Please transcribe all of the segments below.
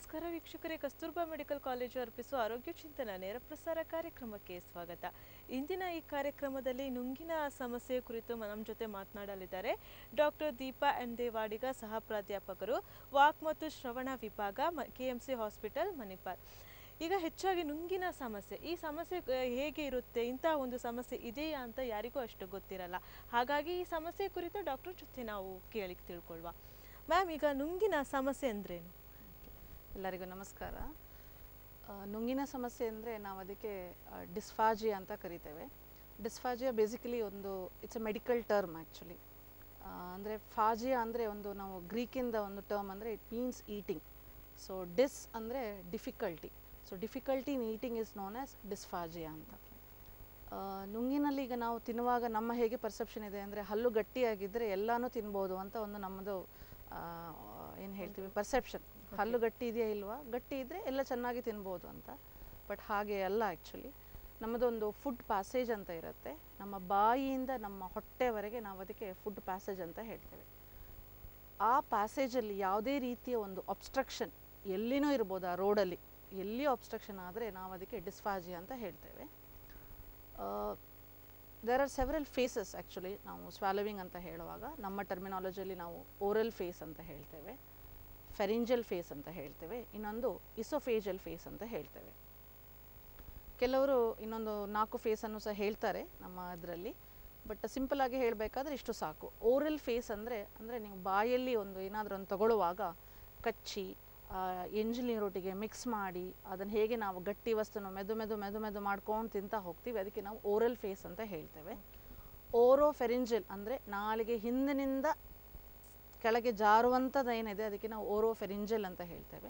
ನಮಸ್ಕಾರ ವೀಕ್ಷಕರೇ Kasturba medical college ಅರ್ಪಿಸುವ ಆರೋಗ್ಯ ಚಿಂತನ ನೇರ ಪ್ರಸಾರ ಕಾರ್ಯಕ್ರಮಕ್ಕೆ ಸ್ವಾಗತ ಇಂದಿನ ಈ ಕಾರ್ಯಕ್ರಮದಲ್ಲಿ ನುಂಗಿನ ಸಮಸ್ಯೆ ಕುರಿತು ನಮ್ಮ ಜೊತೆ ಮಾತನಾಡಲಿದ್ದಾರೆ ಡಾಕ್ಟರ್ ದೀಪಾ ಎನ್ ದೇವಾಡಿಗ ಸಹ ಪ್ರಾಧ್ಯಾಪಕರು ವಾಕ್ ಮತ್ತು ಶ್ರವಣ ವಿಭಾಗ K M C hospital Manipal ಈಗ ಹೆಚ್ಚಾಗಿ ನುಂಗಿನ ಸಮಸ್ಯೆ ಈ ಸಮಸ್ಯೆ ಆ, ಹೇಗೆ ಇರುತ್ತೆ ಇಂತಹ ಒಂದು ಸಮಸ್ಯೆ ಇದೆಯಾ ಅಂತ ಯಾರಿಗೂ ಅಷ್ಟು ಗೊತ್ತಿರಲ್ಲ ಹಾಗಾಗಿ ಈ ಸಮಸ್ಯೆ ಕುರಿತು ಡಾಕ್ಟರ್ ಜೊತೆ ನಾವು ಕೇಳಿ ತಿಳ್ಕೊಳ್ವಾ ಮ್ಯಾಮ್ ಈಗ ನುಂಗಿನ ಸಮಸ್ಯೆ ಅಂದ್ರೇನು ಎಲ್ಲರಿಗೂ ನಮಸ್ಕಾರ ಆ, ನುಂಗಿನ ಸಮಸ್ಯೆ ಅಂದರೆ ನಾವು ಅದಕ್ಕೆ ಡಿಸ್ಫಾಜಿಯಾ ಅಂತ ಕರಿತೇವೆ ಡಿಸ್ಫಾಜಿಯಾ ಬೇಸಿಕಲಿ ಒಂದು it's a medical term actually ಅಂದರೆ ಫಾಜಿಯಾ ಅಂದರೆ ಒಂದು ನಾವು ಗ್ರೀಕಿಂದ ಒಂದು ಟರ್ಮ್ ಅಂದರೆ it means eating so dis ಅಂದರೆ difficulty so difficulty in eating is known as dysphagia ಅಂತ ಆ, ನುಂಗಿನಲ್ಲಿ ಈಗ ನಾವು ತಿನ್ನುವಾಗ ನಮ್ಮ ಹೇಗೆ ಪರ್ಸೆಪ್ಷನ್ ಇದೆ ಅಂದರೆ ಹಲ್ಲು ಗಟ್ಟಿಯಾಗಿದ್ದರೆ ಎಲ್ಲನೂ ತಿನ್ಬೋದು ಅಂತ ಒಂದು ನಮ್ಮದು ಏನು ಹೇಳ್ತೀವಿ ಪರ್ಸೆಪ್ಷನ್ ಹಲ್ಲು ಗಟ್ಟಿ ಇದೆಯಾ ಇಲ್ವಾ ಗಟ್ಟಿ ಇದ್ದರೆ ಎಲ್ಲ ಚೆನ್ನಾಗಿ ತಿನ್ಬೋದು ಅಂತ ಬಟ್ ಹಾಗೆ ಅಲ್ಲ ಆ್ಯಕ್ಚುಲಿ ನಮ್ಮದೊಂದು ಫುಡ್ ಪ್ಯಾಸೇಜ್ ಅಂತ ಇರುತ್ತೆ ನಮ್ಮ ಬಾಯಿಯಿಂದ ನಮ್ಮ ಹೊಟ್ಟೆವರೆಗೆ ನಾವು ಅದಕ್ಕೆ ಫುಡ್ ಪ್ಯಾಸೇಜ್ ಅಂತ ಹೇಳ್ತೇವೆ ಆ ಪ್ಯಾಸೇಜಲ್ಲಿ ಯಾವುದೇ ರೀತಿಯ ಒಂದು ಅಬ್ಸ್ಟ್ರಕ್ಷನ್ ಎಲ್ಲಿನೂ ಇರ್ಬೋದು ಆ ರೋಡಲ್ಲಿ ಎಲ್ಲಿ ಅಬ್ಸ್ಟ್ರಕ್ಷನ್ ಆದರೆ ನಾವು ಅದಕ್ಕೆ ಡಿಸ್ಫಾಜಿ ಅಂತ ಹೇಳ್ತೇವೆ there are several phases actually ನಾವು ಸ್ವ್ಯಾಲೋವಿಂಗ್ ಅಂತ ಹೇಳುವಾಗ ನಮ್ಮ ಟರ್ಮಿನಾಲಜಿಯಲ್ಲಿ ನಾವು ಓರಲ್ ಫೇಸ್ ಅಂತ ಹೇಳ್ತೇವೆ ಫೆರಿಂಜಲ್ ಫೇಸ್ ಅಂತ ಹೇಳ್ತೇವೆ ಇನ್ನೊಂದು ಇಸೋಫೇಜಲ್ ಫೇಸ್ ಅಂತ ಹೇಳ್ತೇವೆ ಕೆಲವರು ಇನ್ನೊಂದು ನಾಲ್ಕು ಫೇಸನ್ನು ಸಹ ಹೇಳ್ತಾರೆ ನಮ್ಮ ಇದರಲ್ಲಿ ಬಟ್ ಸಿಂಪಲ್ ಆಗಿ ಹೇಳಬೇಕಾದ್ರೆ ಇಷ್ಟು ಸಾಕು ಓರಲ್ ಫೇಸ್ ಅಂದರೆ ಅಂದರೆ ನೀವು ಬಾಯಲ್ಲಿ ಒಂದು ಏನಾದರೂ ಒಂದು ತಗೊಳ್ಳುವಾಗ ಕಚ್ಚಿ ಆ, ಎಂಜಲ್ ನೀರೊಟ್ಟಿಗೆ ಮಿಕ್ಸ್ ಮಾಡಿ ಅದನ್ನು ಹೇಗೆ ನಾವು ಗಟ್ಟಿ ವಸ್ತುನ ಮೆದು ಮೆದು ಮೆದು ಮೆದು ಮಾಡ್ಕೊಂಡು ತಿಂತಾ ಹೋಗ್ತೀವಿ ಅದಕ್ಕೆ ನಾವು ಓರಲ್ ಫೇಸ್ ಅಂತ ಹೇಳ್ತೇವೆ ಓರೋ ಫೆರಿಂಜಲ್ ಅಂದರೆ ನಾಲಿಗೆ ಹಿಂದಿನಿಂದ ಕೆಳಗೆ ಜಾರುವಂಥದ್ದು ಏನಿದೆ ಅದಕ್ಕೆ ನಾವು ಓರೋ ಫೆರಿಂಜಲ್ ಅಂತ ಹೇಳ್ತೇವೆ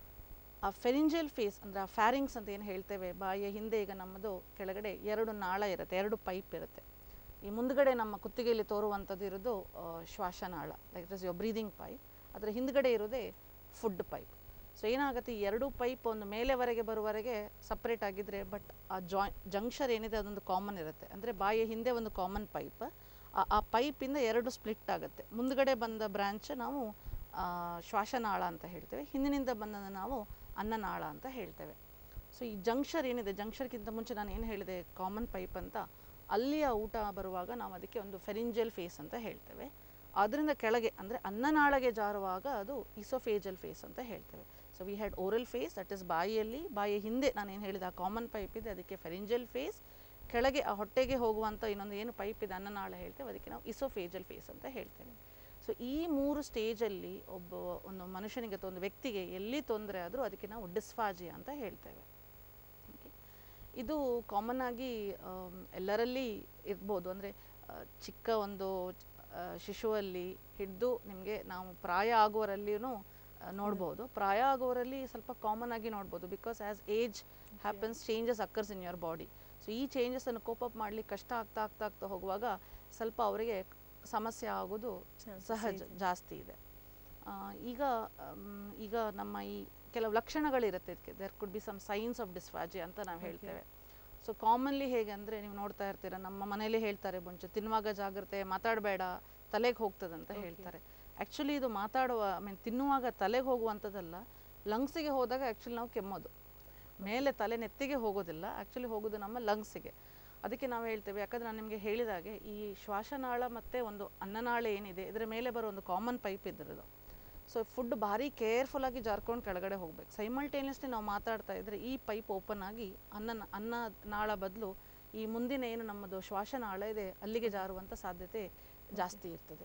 ಆ ಫೆರಿಂಜಲ್ ಫೇಸ್ ಅಂದರೆ ಆ ಫ್ಯಾರಿಂಗ್ಸ್ ಅಂತ ಏನು ಹೇಳ್ತೇವೆ ಬಾಯಿಯ ಹಿಂದೆ ಈಗ ನಮ್ಮದು ಕೆಳಗಡೆ ಎರಡು ನಾಳ ಇರುತ್ತೆ ಎರಡು ಪೈಪ್ ಇರುತ್ತೆ ಈ ಮುಂದ್ಗಡೆ ನಮ್ಮ ಕುತ್ತಿಗೆಯಲ್ಲಿ ತೋರುವಂಥದ್ದು ಇರೋದು ಆ, ಶ್ವಾಸನಾಳ like it is your breathing pipe ಅದರ ಹಿಂದ್ಗಡೆ ಇರೋದೇ ಫುಡ್ ಪೈಪ್ ಸೊ ಏನಾಗುತ್ತೆ ಈ ಎರಡು ಪೈಪ್ ಒಂದು ಮೇಲೆವರೆಗೆ ಬರುವವರೆಗೆ ಸಪ್ರೇಟ್ ಆಗಿದ್ದರೆ ಬಟ್ ಆ ಜಾಯ್ ಜಂಕ್ಷರ್ ಏನಿದೆ ಅದೊಂದು ಕಾಮನ್ ಇರುತ್ತೆ ಅಂದರೆ ಬಾಯಿಯ ಹಿಂದೆ ಒಂದು ಕಾಮನ್ ಪೈಪ್ ಆ ಆ ಪೈಪಿಂದ ಎರಡು ಸ್ಪ್ಲಿಟ್ ಆಗುತ್ತೆ ಮುಂದ್ಗಡೆ ಬಂದ ಬ್ರ್ಯಾಂಚ್ ನಾವು ಆ, ಶ್ವಾಸನಾಳ ಅಂತ ಹೇಳ್ತೇವೆ ಹಿಂದಿನಿಂದ ಬಂದನ್ನು ನಾವು ಅನ್ನನಾಳ ಅಂತ ಹೇಳ್ತೇವೆ ಸೊ ಈ ಜಂಕ್ಷರ್ ಏನಿದೆ ಜಂಕ್ಷರ್ಗಿಂತ ಮುಂಚೆ ನಾನು ಏನು ಹೇಳಿದೆ ಕಾಮನ್ ಪೈಪ್ ಅಂತ ಅಲ್ಲಿಯ ಊಟ ಬರುವಾಗ ನಾವು ಅದಕ್ಕೆ ಒಂದು ಫೆರಿಂಜಲ್ ಫೇಸ್ ಅಂತ ಹೇಳ್ತೇವೆ ಅದರಿಂದ ಕೆಳಗೆ ಅಂದರೆ ಅನ್ನನಾಳಗೆ ಜಾರುವಾಗ ಅದು ಇಸೋಫೇಜಲ್ ಫೇಸ್ ಅಂತ ಹೇಳ್ತೇವೆ so we had oral phase that is ಬಾಯಿಯಲ್ಲಿ ಬಾಯಿಯ ಹಿಂದೆ ನಾನು ಏನು ಹೇಳಿದೆ ಆ ಕಾಮನ್ ಪೈಪ್ ಇದೆ ಅದಕ್ಕೆ ಫೆರಿಂಜಲ್ ಫೇಸ್ ಕೆಳಗೆ ಆ ಹೊಟ್ಟೆಗೆ ಹೋಗುವಂಥ ಇನ್ನೊಂದು ಏನು ಪೈಪ್ ಇದೆ ಅನ್ನನಾಳ ಹೇಳ್ತೇವೆ ಅದಕ್ಕೆ ನಾವು ಇಸೋಫೇಜಲ್ ಫೇಸ್ ಅಂತ ಹೇಳ್ತೇವೆ ಸೊ ಈ ಮೂರು ಸ್ಟೇಜಲ್ಲಿ ಒಬ್ಬ ಒಂದು ಮನುಷ್ಯನಿಗೆ ಅಥವಾ ಒಂದು ವ್ಯಕ್ತಿಗೆ ಎಲ್ಲಿ ತೊಂದರೆ ಆದರೂ ಅದಕ್ಕೆ ನಾವು ಡಿಸ್ಫಾಜಿ ಅಂತ ಹೇಳ್ತೇವೆ Okay. ಇದು ಕಾಮನ್ ಆಗಿ ಆಮ್, ಎಲ್ಲರಲ್ಲಿ ಇರ್ಬೋದು ಅಂದರೆ ಚಿಕ್ಕ ಒಂದು ಆ, ಶಿಶುವಲ್ಲಿ ಹಿಡಿದು ನಿಮಗೆ ನಾವು ಪ್ರಾಯ ಆಗುವರಲ್ಲಿಯೂ ನೋಡ್ಬೋದು ಪ್ರಾಯ ಆಗುವವರಲ್ಲಿ ಸ್ವಲ್ಪ ಕಾಮನ್ ಆಗಿ ನೋಡ್ಬೋದು because as age happens changes occurs in your body so ಈ ಚೇಂಜಸನ್ನು ಕೋಪ್ ಅಪ್ ಮಾಡಲಿಕ್ಕೆ ಕಷ್ಟ ಆಗ್ತಾ ಆಗ್ತಾ ಆಗ್ತಾ ಹೋಗುವಾಗ ಸ್ವಲ್ಪ ಅವರಿಗೆ ಸಮಸ್ಯೆ ಆಗೋದು Chances ಸಹಜ ಇದೆ. ಜಾಸ್ತಿ ಇದೆ ಆ, ಈಗ ಮ್, ಈಗ ನಮ್ಮ ಈ ಕೆಲವು ಲಕ್ಷಣಗಳಿರುತ್ತೆ ಇದಕ್ಕೆ there could be some signs of dysphagia ಅಂತ ನಾವು Okay. ಹೇಳ್ತೇವೆ ಸೊ ಕಾಮನ್ಲಿ ಹೇಗೆ ಅಂದರೆ ನೀವು ನೋಡ್ತಾ ಇರ್ತೀರ ನಮ್ಮ ಮನೇಲಿ ಹೇಳ್ತಾರೆ ಮುಂಚೆ ತಿನ್ನುವಾಗ ಜಾಗ್ರತೆ ಮಾತಾಡಬೇಡ ತಲೆಗೆ ಹೋಗ್ತದೆ ಅಂತ Okay. ಹೇಳ್ತಾರೆ ಆ್ಯಕ್ಚುಲಿ ಇದು ಮಾತಾಡುವ ಐ ಮೀನ್ ತಿನ್ನುವಾಗ ತಲೆಗೆ ಹೋಗುವಂಥದ್ದಲ್ಲ ಲಂಗ್ಸಿಗೆ ಹೋದಾಗ ಆ್ಯಕ್ಚುಲಿ ನಾವು ಕೆಮ್ಮೋದು ಮೇಲೆ ತಲೆ ನೆತ್ತಿಗೆ ಹೋಗೋದಿಲ್ಲ ಆ್ಯಕ್ಚುಲಿ ಹೋಗೋದು ನಮ್ಮ ಲಂಗ್ಸಿಗೆ ಅದಕ್ಕೆ ನಾವು ಹೇಳ್ತೇವೆ ಯಾಕಂದರೆ ನಾನು ನಿಮಗೆ ಹೇಳಿದಾಗೆ ಈ ಶ್ವಾಸನಾಳ ಮತ್ತು ಒಂದು ಅನ್ನನಾಳ ಏನಿದೆ ಇದರ ಮೇಲೆ ಬರೋ ಒಂದು ಕಾಮನ್ ಪೈಪ್ ಇದ್ರದ್ದು ಸೊ ಫುಡ್ ಭಾರಿ ಕೇರ್ಫುಲ್ಲಾಗಿ ಜಾರ್ಕೊಂಡು ಕೆಳಗಡೆ ಹೋಗ್ಬೇಕು ಸೈಮಲ್ಟೇನಿಯಸ್ಲಿ ನಾವು ಮಾತಾಡ್ತಾ ಇದ್ದರೆ ಈ ಪೈಪ್ ಓಪನ್ ಆಗಿ ಅನ್ನ ಅನ್ನ ನಾಳ ಬದಲು ಈ ಮುಂದಿನ ಏನು ನಮ್ಮದು ಶ್ವಾಸನಾಳ ಇದೆ ಅಲ್ಲಿಗೆ ಜಾರುವಂಥ ಸಾಧ್ಯತೆ ಜಾಸ್ತಿ ಇರ್ತದೆ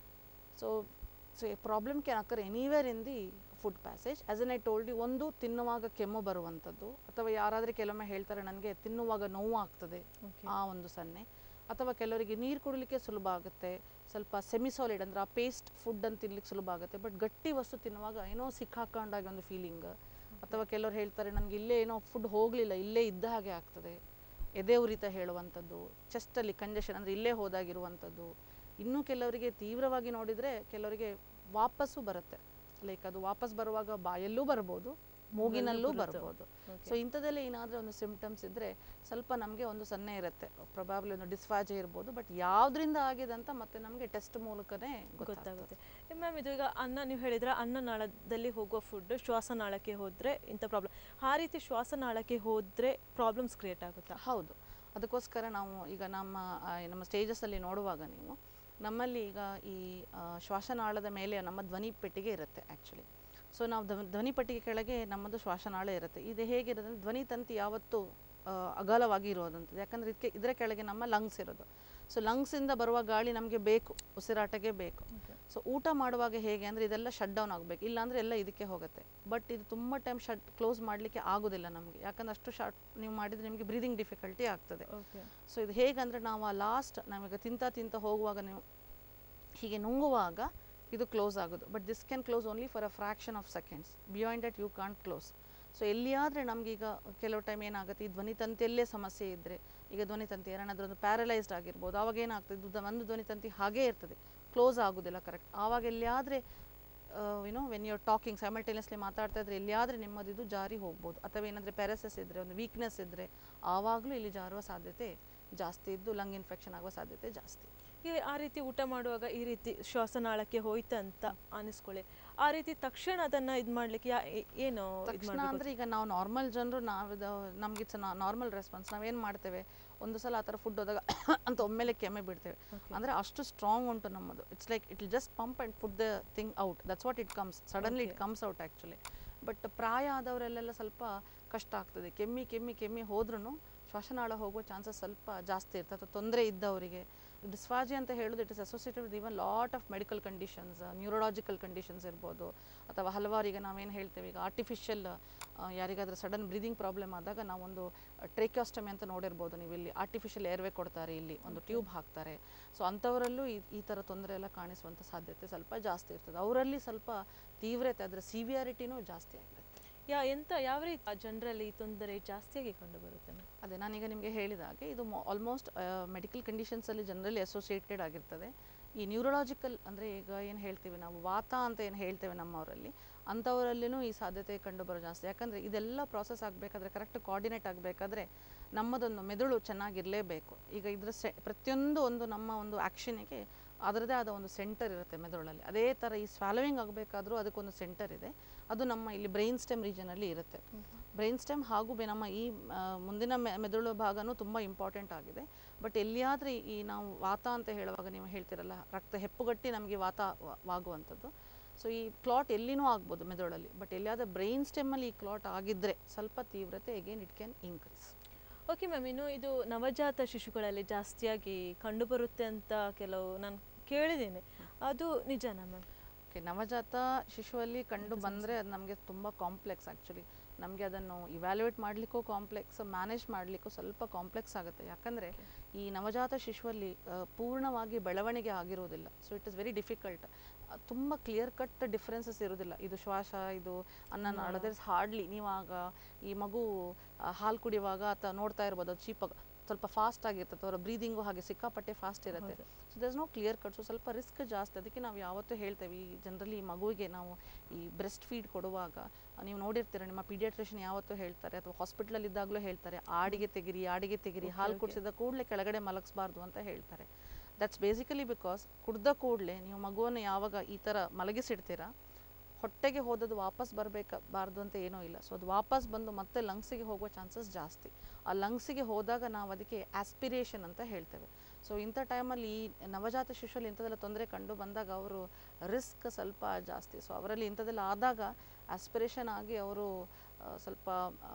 so so a problem can occur anywhere in the food passage as an I told you ಒಂದು ತಿನ್ನುವಾಗ ಕೆಮ್ಮು ಬರುವಂಥದ್ದು ಅಥವಾ ಯಾರಾದರೂ ಕೆಲವೊಮ್ಮೆ ಹೇಳ್ತಾರೆ ನನಗೆ ತಿನ್ನುವಾಗ ನೋವು ಆಗ್ತದೆ Okay. ಆ ಒಂದು ಸನ್ನೆ ಅಥವಾ ಕೆಲವರಿಗೆ ನೀರು ಕುಡಿಲಿಕ್ಕೆ ಸುಲಭ ಆಗುತ್ತೆ ಸ್ವಲ್ಪ ಸೆಮಿಸಾಲಿಡ್ ಅಂದರೆ ಆ ಪೇಸ್ಟ್ ಫುಡ್ ಅಂತ ತಿನ್ಲಿಕ್ಕೆ ಸುಲಭ ಆಗುತ್ತೆ ಬಟ್ ಗಟ್ಟಿ ವಸ್ತು ತಿನ್ನುವಾಗ ಏನೋ ಸಿಕ್ಕಾಕೊಂಡಾಗ ಒಂದು ಫೀಲಿಂಗ್ ಅಥವಾ ಕೆಲವರು ಹೇಳ್ತಾರೆ ನನಗೆ ಇಲ್ಲೇ ಏನೋ ಫುಡ್ ಹೋಗಲಿಲ್ಲ ಇಲ್ಲೇ ಇದ್ದ ಹಾಗೆ ಆಗ್ತದೆ ಎದೆ ಉರಿತ ಹೇಳುವಂಥದ್ದು ಚೆಸ್ಟಲ್ಲಿ ಕಂಜೆಷನ್ ಅಂದರೆ ಇಲ್ಲೇ ಹೋದಾಗಿರುವಂಥದ್ದು ಇನ್ನೂ ಕೆಲವರಿಗೆ ತೀವ್ರವಾಗಿ ನೋಡಿದರೆ ಕೆಲವರಿಗೆ ವಾಪಸ್ಸು ಬರುತ್ತೆ ಲೈಕ್ ಅದು ವಾಪಸ್ ಬರುವಾಗ ಬಾಯಲ್ಲೂ ಬರ್ಬೋದು ಮೂಗಿನಲ್ಲೂ ಬರುತ್ತೆ. ಬರ್ಬೋದು Okay. ಸೊ ಇಂಥದ್ದೆಲ್ಲ ಏನಾದರೂ ಒಂದು ಸಿಂಪ್ಟಮ್ಸ್ ಇದ್ದರೆ ಸ್ವಲ್ಪ ನಮಗೆ ಒಂದು ಸನ್ನೆ ಇರುತ್ತೆ ಪ್ರೊಬಾಬ್ಲಿ ಒಂದು ಡಿಸ್ಫಾಜೆ ಇರ್ಬೋದು ಬಟ್ ಯಾವುದರಿಂದ ಆಗಿದೆ ಅಂತ ಮತ್ತೆ ನಮಗೆ ಟೆಸ್ಟ್ ಮೂಲಕನೇ ಗೊತ್ತಾಗುತ್ತೆ ಗೊತ್ತಾಗುತ್ತೆ ಮ್ಯಾಮ್ ಇದು ಈಗ ಅನ್ನ ನೀವು ಹೇಳಿದ್ರೆ ಅನ್ನನಾಳದಲ್ಲಿ ಹೋಗುವ ಫುಡ್ ಶ್ವಾಸನಾಳಕ್ಕೆ ಹೋದ್ರೆ ಇಂಥ ಪ್ರಾಬ್ಲಮ್ ಆ ರೀತಿ ಶ್ವಾಸನಾಳಕ್ಕೆ ಹೋದ್ರೆ ಪ್ರಾಬ್ಲಮ್ಸ್ ಕ್ರಿಯೇಟ್ ಆಗುತ್ತಾ ಹೌದು ಅದಕ್ಕೋಸ್ಕರ ನಾವು ಈಗ ನಮ್ಮ ಆ, ನಮ್ಮ ಸ್ಟೇಜಸಲ್ಲಿ ನೋಡುವಾಗ ನೀವು ನಮ್ಮಲ್ಲಿ ಈಗ ಈ ಆ, ಶ್ವಾಸನಾಳದ ಮೇಲೆ ನಮ್ಮ ಧ್ವನಿ ಪೆಟ್ಟಿಗೆ ಇರುತ್ತೆ ಆ್ಯಕ್ಚುಲಿ ಸೊ ನಾವು ಧ್ವ- ಧ್ವನಿ ಪೆಟ್ಟಿಗೆ ಕೆಳಗೆ ನಮ್ಮದು ಶ್ವಾಸನಾಳ ಇರುತ್ತೆ ಇದು ಹೇಗಿರುತ್ತೆ ಅಂದರೆ ಧ್ವನಿ ತಂತಿ ಯಾವತ್ತೂ ಆ, ಅಗಲವಾಗಿ ಇರೋದಂಥದ್ದು ಯಾಕಂದರೆ ಇದಕ್ಕೆ ಇದರ ಕೆಳಗೆ ನಮ್ಮ ಲಂಗ್ಸ್ ಇರೋದು ಸೊ ಲಂಗ್ಸಿಂದ ಬರುವ ಗಾಳಿ ನಮಗೆ ಬೇಕು ಉಸಿರಾಟಕ್ಕೆ ಬೇಕು ಸೊ ಊಟ ಮಾಡುವಾಗ ಹೇಗೆ ಅಂದರೆ ಇದೆಲ್ಲ ಶಟ್ ಡೌನ್ ಆಗಬೇಕು ಇಲ್ಲಾಂದರೆ ಎಲ್ಲ ಇದಕ್ಕೆ ಹೋಗುತ್ತೆ ಬಟ್ ಇದು ತುಂಬ ಟೈಮ್ ಶಟ್ ಕ್ಲೋಸ್ ಮಾಡಲಿಕ್ಕೆ ಆಗೋದಿಲ್ಲ ನಮಗೆ ಯಾಕಂದ್ರೆ ಅಷ್ಟು ಶಾರ್ಟ್ ನೀವು ಮಾಡಿದರೆ ನಿಮಗೆ ಬ್ರೀದಿಂಗ್ ಡಿಫಿಕಲ್ಟಿ ಆಗ್ತದೆ ಓಕೆ ಸೊ ಇದು ಹೇಗಂದರೆ ನಾವು ಆ ಲಾಸ್ಟ್ ನಮಗೆ ತಿಂತ ತಿಂತ ಹೋಗುವಾಗ ನೀವು ಹೀಗೆ ನುಂಗುವಾಗ ಇದು ಕ್ಲೋಸ್ ಆಗೋದು but this can close only for a fraction of seconds beyond that you can't close so ಎಲ್ಲಿಯಾದರೆ ನಮಗೀಗ ಕೆಲವು ಟೈಮ್ ಏನಾಗುತ್ತೆ ಈ ಧ್ವನಿ ತಂತಿಯಲ್ಲೇ ಸಮಸ್ಯೆ ಇದ್ದರೆ ಈಗ ಧ್ವನಿ ತಂತಿ ಏನಾದರೂ ಒಂದು ಪ್ಯಾರಲೈಸ್ಡ್ ಆಗಿರ್ಬೋದು ಆವಾಗ ಏನಾಗ್ತದೆ ಇದು ದ- ಒಂದು ಧ್ವನಿ ತಂತಿ ಹಾಗೇ ಇರ್ತದೆ ಕ್ಲೋಸ್ ಆಗೋದಿಲ್ಲ ಕರೆಕ್ಟ್ ಆವಾಗ ಎಲ್ಲಿಯಾದರೆ you know when you talking simultaneously ಮಾತಾಡ್ತಾ ಇದ್ರೆ ಎಲ್ಲಿಯಾದರೆ ನಿಮ್ಮದು ಇದು ಜಾರಿ ಹೋಗ್ಬೋದು ಅಥವಾ ಏನಾದರೆ ಪ್ಯಾರಸಸ್ ಇದ್ದರೆ ಒಂದು ವೀಕ್ನೆಸ್ ಇದ್ದರೆ ಆವಾಗಲೂ ಇಲ್ಲಿ ಜಾರುವ ಸಾಧ್ಯತೆ ಜಾಸ್ತಿ ಇದ್ದು ಲಂಗ್ ಇನ್ಫೆಕ್ಷನ್ ಆಗುವ ಸಾಧ್ಯತೆ ಜಾಸ್ತಿ ಈ ಆ ರೀತಿ ಊಟ ಮಾಡುವಾಗ ಈ ರೀತಿ ಶ್ವಾಸನಾಳಕ್ಕೆ ಹೋಯ್ತು ಅಂತ ಅನಿಸ್ಕೊಳ್ಳಿ ಆ ರೀತಿ ತಕ್ಷಣ ಅದನ್ನ ಇದು ಮಾಡ್ಲಿಕ್ಕೆ ಯಾ- ಏ- ಏನು ಇದು ತಕ್ಷಣ ಮಾಡ್ಬೇಕು ಅಂದರೆ ಈಗ ನಾವು ನಾರ್ಮಲ್ ಜನರು ನಾವು ನಮ್ಗೆ ಇಟ್ಸ್ ನಾರ್ಮಲ್ ರೆಸ್ಪಾನ್ಸ್ ನಾವೇನು ಮಾಡ್ತೇವೆ ಒಂದು ಸಲ ಆ ಥರ ಫುಡ್ ಹೋದಾಗ ಅಂತ ಒಮ್ಮೆಲೆ ಕೆಮ್ಮೆ ಬಿಡ್ತೇವೆ Okay. ಅಂದರೆ ಅಷ್ಟು ಸ್ಟ್ರಾಂಗ್ ಉಂಟು ನಮ್ಮದು it's like it just pump and put the thing out that's what it comes suddenly it Okay. Comes out actually but ಪ್ರಾಯ ಆದವರೆಲ್ಲೆಲ್ಲ ಸ್ವಲ್ಪ ಕಷ್ಟ ಆಗ್ತದೆ ಕೆಮ್ಮಿ ಕೆಮ್ಮಿ ಕೆಮ್ಮಿ ಹೋದ್ರೂ ಶ್ವಾಸನಾಳ ಹೋಗುವ ಚಾನ್ಸಸ್ ಸ್ವಲ್ಪ ಜಾಸ್ತಿ ಇರ್ತದೆ ಅಥವಾ ತೊಂದರೆ ಇದ್ದವರಿಗೆ ಡಿಸ್ಫಾಜಿ ಅಂತ ಹೇಳೋದು it is associated with even lot of medical conditions neurological conditions ಇರ್ಬೋದು ಅಥವಾ ಹಲವಾರು ಈಗ ನಾವೇನು ಹೇಳ್ತೇವೆ ಈಗ ಆರ್ಟಿಫಿಷಿಯಲ್ ಯಾರಿಗಾದ್ರೂ ಸಡನ್ ಬ್ರೀದಿಂಗ್ ಪ್ರಾಬ್ಲಮ್ ಆದಾಗ ನಾವೊಂದು ಟ್ರೇಕ್ಯಾಸ್ಟಮಿ ಅಂತ ನೋಡಿರ್ಬೋದು ನೀವು ಇಲ್ಲಿ ಆರ್ಟಿಫಿಷಿಯಲ್ ಏರ್ವೇ ಕೊಡ್ತಾರೆ ಇಲ್ಲಿ ಒಂದು ಟ್ಯೂಬ್ ಹಾಕ್ತಾರೆ ಸೊ ಅಂಥವರಲ್ಲೂ ಈ ಈ ಥರ ತೊಂದರೆ ಎಲ್ಲ ಕಾಣಿಸುವಂಥ ಸಾಧ್ಯತೆ ಸ್ವಲ್ಪ ಜಾಸ್ತಿ ಇರ್ತದೆ ಅವರಲ್ಲಿ ಸ್ವಲ್ಪ ತೀವ್ರತೆ ಅದರ ಸಿವಿಯಾರಿಟಿನೂ ಜಾಸ್ತಿ ಆಗಿರುತ್ತೆ ಯಾ ಎಂತ ಯಾವ ರೀತಿ ಜನರಲ್ಲಿ ಈ ತೊಂದರೆ ಜಾಸ್ತಿಯಾಗಿ ಕಂಡು ಬರುತ್ತೆ ಅದೇ ನಾನೀಗ ನಿಮಗೆ ಹೇಳಿದ ಹಾಗೆ ಇದು ಆಲ್ಮೋಸ್ಟ್ ಮೆಡಿಕಲ್ ಕಂಡೀಷನ್ಸಲ್ಲಿ ಜನರಲಿ ಅಸೋಸಿಯೇಟೆಡ್ ಆಗಿರ್ತದೆ ಈ ನ್ಯೂರಲಾಜಿಕಲ್ ಅಂದರೆ ಈಗ ಏನು ಹೇಳ್ತೀವಿ ನಾವು ವಾತ ಅಂತ ಏನು ಹೇಳ್ತೇವೆ ನಮ್ಮವರಲ್ಲಿ ಅಂಥವರಲ್ಲಿನೂ ಈ ಸಾಧ್ಯತೆ ಕಂಡು ಬರೋ ಜಾಸ್ತಿ ಯಾಕಂದರೆ ಇದೆಲ್ಲ ಪ್ರಾಸೆಸ್ ಆಗಬೇಕಾದ್ರೆ ಕರೆಕ್ಟ್ ಕೋಆರ್ಡಿನೇಟ್ ಆಗಬೇಕಾದ್ರೆ ನಮ್ಮದೊಂದು ಮೆದುಳು ಚೆನ್ನಾಗಿರಲೇಬೇಕು ಈಗ ಇದರ ಸೆ ಪ್ರತಿಯೊಂದು ಒಂದು ನಮ್ಮ ಒಂದು ಆ್ಯಕ್ಷನಿಗೆ ಅದರದೇ ಆದ ಒಂದು ಸೆಂಟರ್ ಇರುತ್ತೆ ಮೆದುಳಲ್ಲಿ ಅದೇ ಥರ ಈ ಸ್ವಾಲೋವಿಂಗ್ ಆಗಬೇಕಾದ್ರೂ ಅದಕ್ಕೊಂದು ಸೆಂಟರ್ ಇದೆ ಅದು ನಮ್ಮ ಇಲ್ಲಿ ಬ್ರೈನ್ ಸ್ಟೆಮ್ ರೀಜನಲ್ಲಿ ಇರುತ್ತೆ ಬ್ರೈನ್ ಸ್ಟೆಮ್ ಹಾಗೂ ಬೆ- ನಮ್ಮ ಈ ಆ, ಮುಂದಿನ ಮೆ- ಮೆದುಳು ಭಾಗನೂ ತುಂಬ ಇಂಪಾರ್ಟೆಂಟ್ ಆಗಿದೆ ಬಟ್ ಎಲ್ಲಿಯಾದರೆ ಈ ನಾವು ವಾತ ಅಂತ ಹೇಳುವಾಗ ನೀವು ಹೇಳ್ತಿರಲ್ಲ ರಕ್ತ ಹೆಪ್ಪುಗಟ್ಟಿ ನಮಗೆ ವಾತ ವ- ವಾಗುವಂಥದ್ದು ಸೊ ಈ ಕ್ಲಾಟ್ ಎಲ್ಲಿನೂ ಆಗ್ಬೋದು ಮೆದುಳಲ್ಲಿ ಬಟ್ ಎಲ್ಲಿಯಾದ ಬ್ರೈನ್ ಸ್ಟೆಮ್ಮಲ್ಲಿ ಈ ಕ್ಲಾಟ್ ಆಗಿದ್ದರೆ ಸ್ವಲ್ಪ ತೀವ್ರತೆ again it can increase okay ma'am ಇನ್ನು ಇದು ನವಜಾತ ಶಿಶುಗಳಲ್ಲಿ ಜಾಸ್ತಿಯಾಗಿ ಕಂಡುಬರುತ್ತೆ ಅಂತ ಕೆಲವು ನಾನು ಕೇಳಿದ್ದೇನೆ ಅದು ನಿಜನಾ ಮ್ಯಾಮ್ ಓಕೆ ನವಜಾತ ಶಿಶುವಲ್ಲಿ ಕಂಡು ಬಂದರೆ ಅದು ನಮಗೆ ತುಂಬ ಕಾಂಪ್ಲೆಕ್ಸ್ ಆ್ಯಕ್ಚುಲಿ ನಮಗೆ ಅದನ್ನು ಇವ್ಯಾಲ್ಯೂಯೇಟ್ ಮಾಡಲಿಕ್ಕೂ ಕಾಂಪ್ಲೆಕ್ಸ್ ಮ್ಯಾನೇಜ್ ಮಾಡಲಿಕ್ಕೂ ಸ್ವಲ್ಪ ಕಾಂಪ್ಲೆಕ್ಸ್ ಆಗುತ್ತೆ ಯಾಕಂದರೆ ಈ ನವಜಾತ ಶಿಶುವಲ್ಲಿ ಆ, ಪೂರ್ಣವಾಗಿ ಬೆಳವಣಿಗೆ ಆಗಿರೋದಿಲ್ಲ so it is very difficult ತುಂಬ ಕ್ಲಿಯರ್ ಕಟ್ ಡಿಫ್ರೆನ್ಸಸ್ ಇರೋದಿಲ್ಲ ಇದು ಶ್ವಾಸ ಇದು ಅನ್ನ ನಾಡೋದ್ರೆ ಹಾರ್ಡ್ಲಿ ನೀವಾಗ ಈ ಮಗು ಆ, ಹಾಲು ಕುಡಿಯುವಾಗ ಅಥವಾ ನೋಡ್ತಾ ಇರ್ಬೋದು ಅದು ಚೀಪಾಗ ಸ್ವಲ್ಪ ಫಾಸ್ಟ್ ಆಗಿರ್ತದೆ ಅವರ ಬ್ರೀದಿಂಗು ಹಾಗೆ ಸಿಕ್ಕಾಪಟ್ಟೆ ಫಾಸ್ಟ್ ಇರುತ್ತೆ ಹೌದು. So there's no clear cut so ಸ್ವಲ್ಪ ರಿಸ್ಕ್ ಜಾಸ್ತಿ ಅದಕ್ಕೆ ನಾವು ಯಾವತ್ತೂ ಹೇಳ್ತೇವೆ ಈ ಜನರಲಿ ಈ ಮಗುವಿಗೆ ನಾವು ಈ ಬ್ರೆಸ್ಟ್ ಫೀಡ್ ಕೊಡುವಾಗ ನೀವು ನೋಡಿರ್ತೀರ ನಿಮ್ಮ ಪೀಡಿಯಾಟ್ರಿಷನ್ ಯಾವತ್ತೂ ಹೇಳ್ತಾರೆ ಅಥವಾ ಹಾಸ್ಪಿಟ್ಲಲ್ಲಿ ಇದ್ದಾಗಲೂ ಹೇಳ್ತಾರೆ ಆಡಿಗೆ ತೆಗಿರಿ ಆಡಿಗೆ ತೆಗಿರಿ Okay, ಹಾಲು okay. ಕುಡಿಸಿದ ಕೂಡಲೇ ಕೆಳಗಡೆ ಮಲಗಿಸ್ಬಾರ್ದು ಅಂತ ಹೇಳ್ತಾರೆ ದಟ್ಸ್ ಬೇಸಿಕಲಿ ಬಿಕಾಸ್ ಕುಡ್ದ ಕೂಡಲೇ ನೀವು ಮಗುವನ್ನು ಯಾವಾಗ ಈ ಥರ ಮಲಗಿಸಿಡ್ತೀರಾ ಹೊಟ್ಟೆಗೆ ಹೋದದ್ದು ವಾಪಸ್ ಬರಬೇಕಬಾರ್ದು ಅಂತ ಏನೂ ಇಲ್ಲ ಸೊ ಅದು ವಾಪಸ್ ಬಂದು ಮತ್ತೆ ಲಂಗ್ಸಿಗೆ ಹೋಗುವ ಚಾನ್ಸಸ್ ಜಾಸ್ತಿ ಆ ಲಂಗ್ಸಿಗೆ ಹೋದಾಗ ನಾವು ಅದಕ್ಕೆ ಆಸ್ಪಿರೇಷನ್ ಅಂತ ಹೇಳ್ತೇವೆ ಸೊ ಇಂಥ ಟೈಮಲ್ಲಿ ಈ ನವಜಾತ ಶಿಶುವಲ್ಲಿ ಇಂಥದ್ದೆಲ್ಲ ತೊಂದರೆ ಕಂಡು ಬಂದಾಗ ಅವರು ರಿಸ್ಕ್ ಸ್ವಲ್ಪ ಜಾಸ್ತಿ ಸೊ ಅವರಲ್ಲಿ ಇಂಥದ್ದೆಲ್ಲ ಆದಾಗ ಆಸ್ಪಿರೇಷನ್ ಆಗಿ ಅವರು ಆ, ಸ್ವಲ್ಪ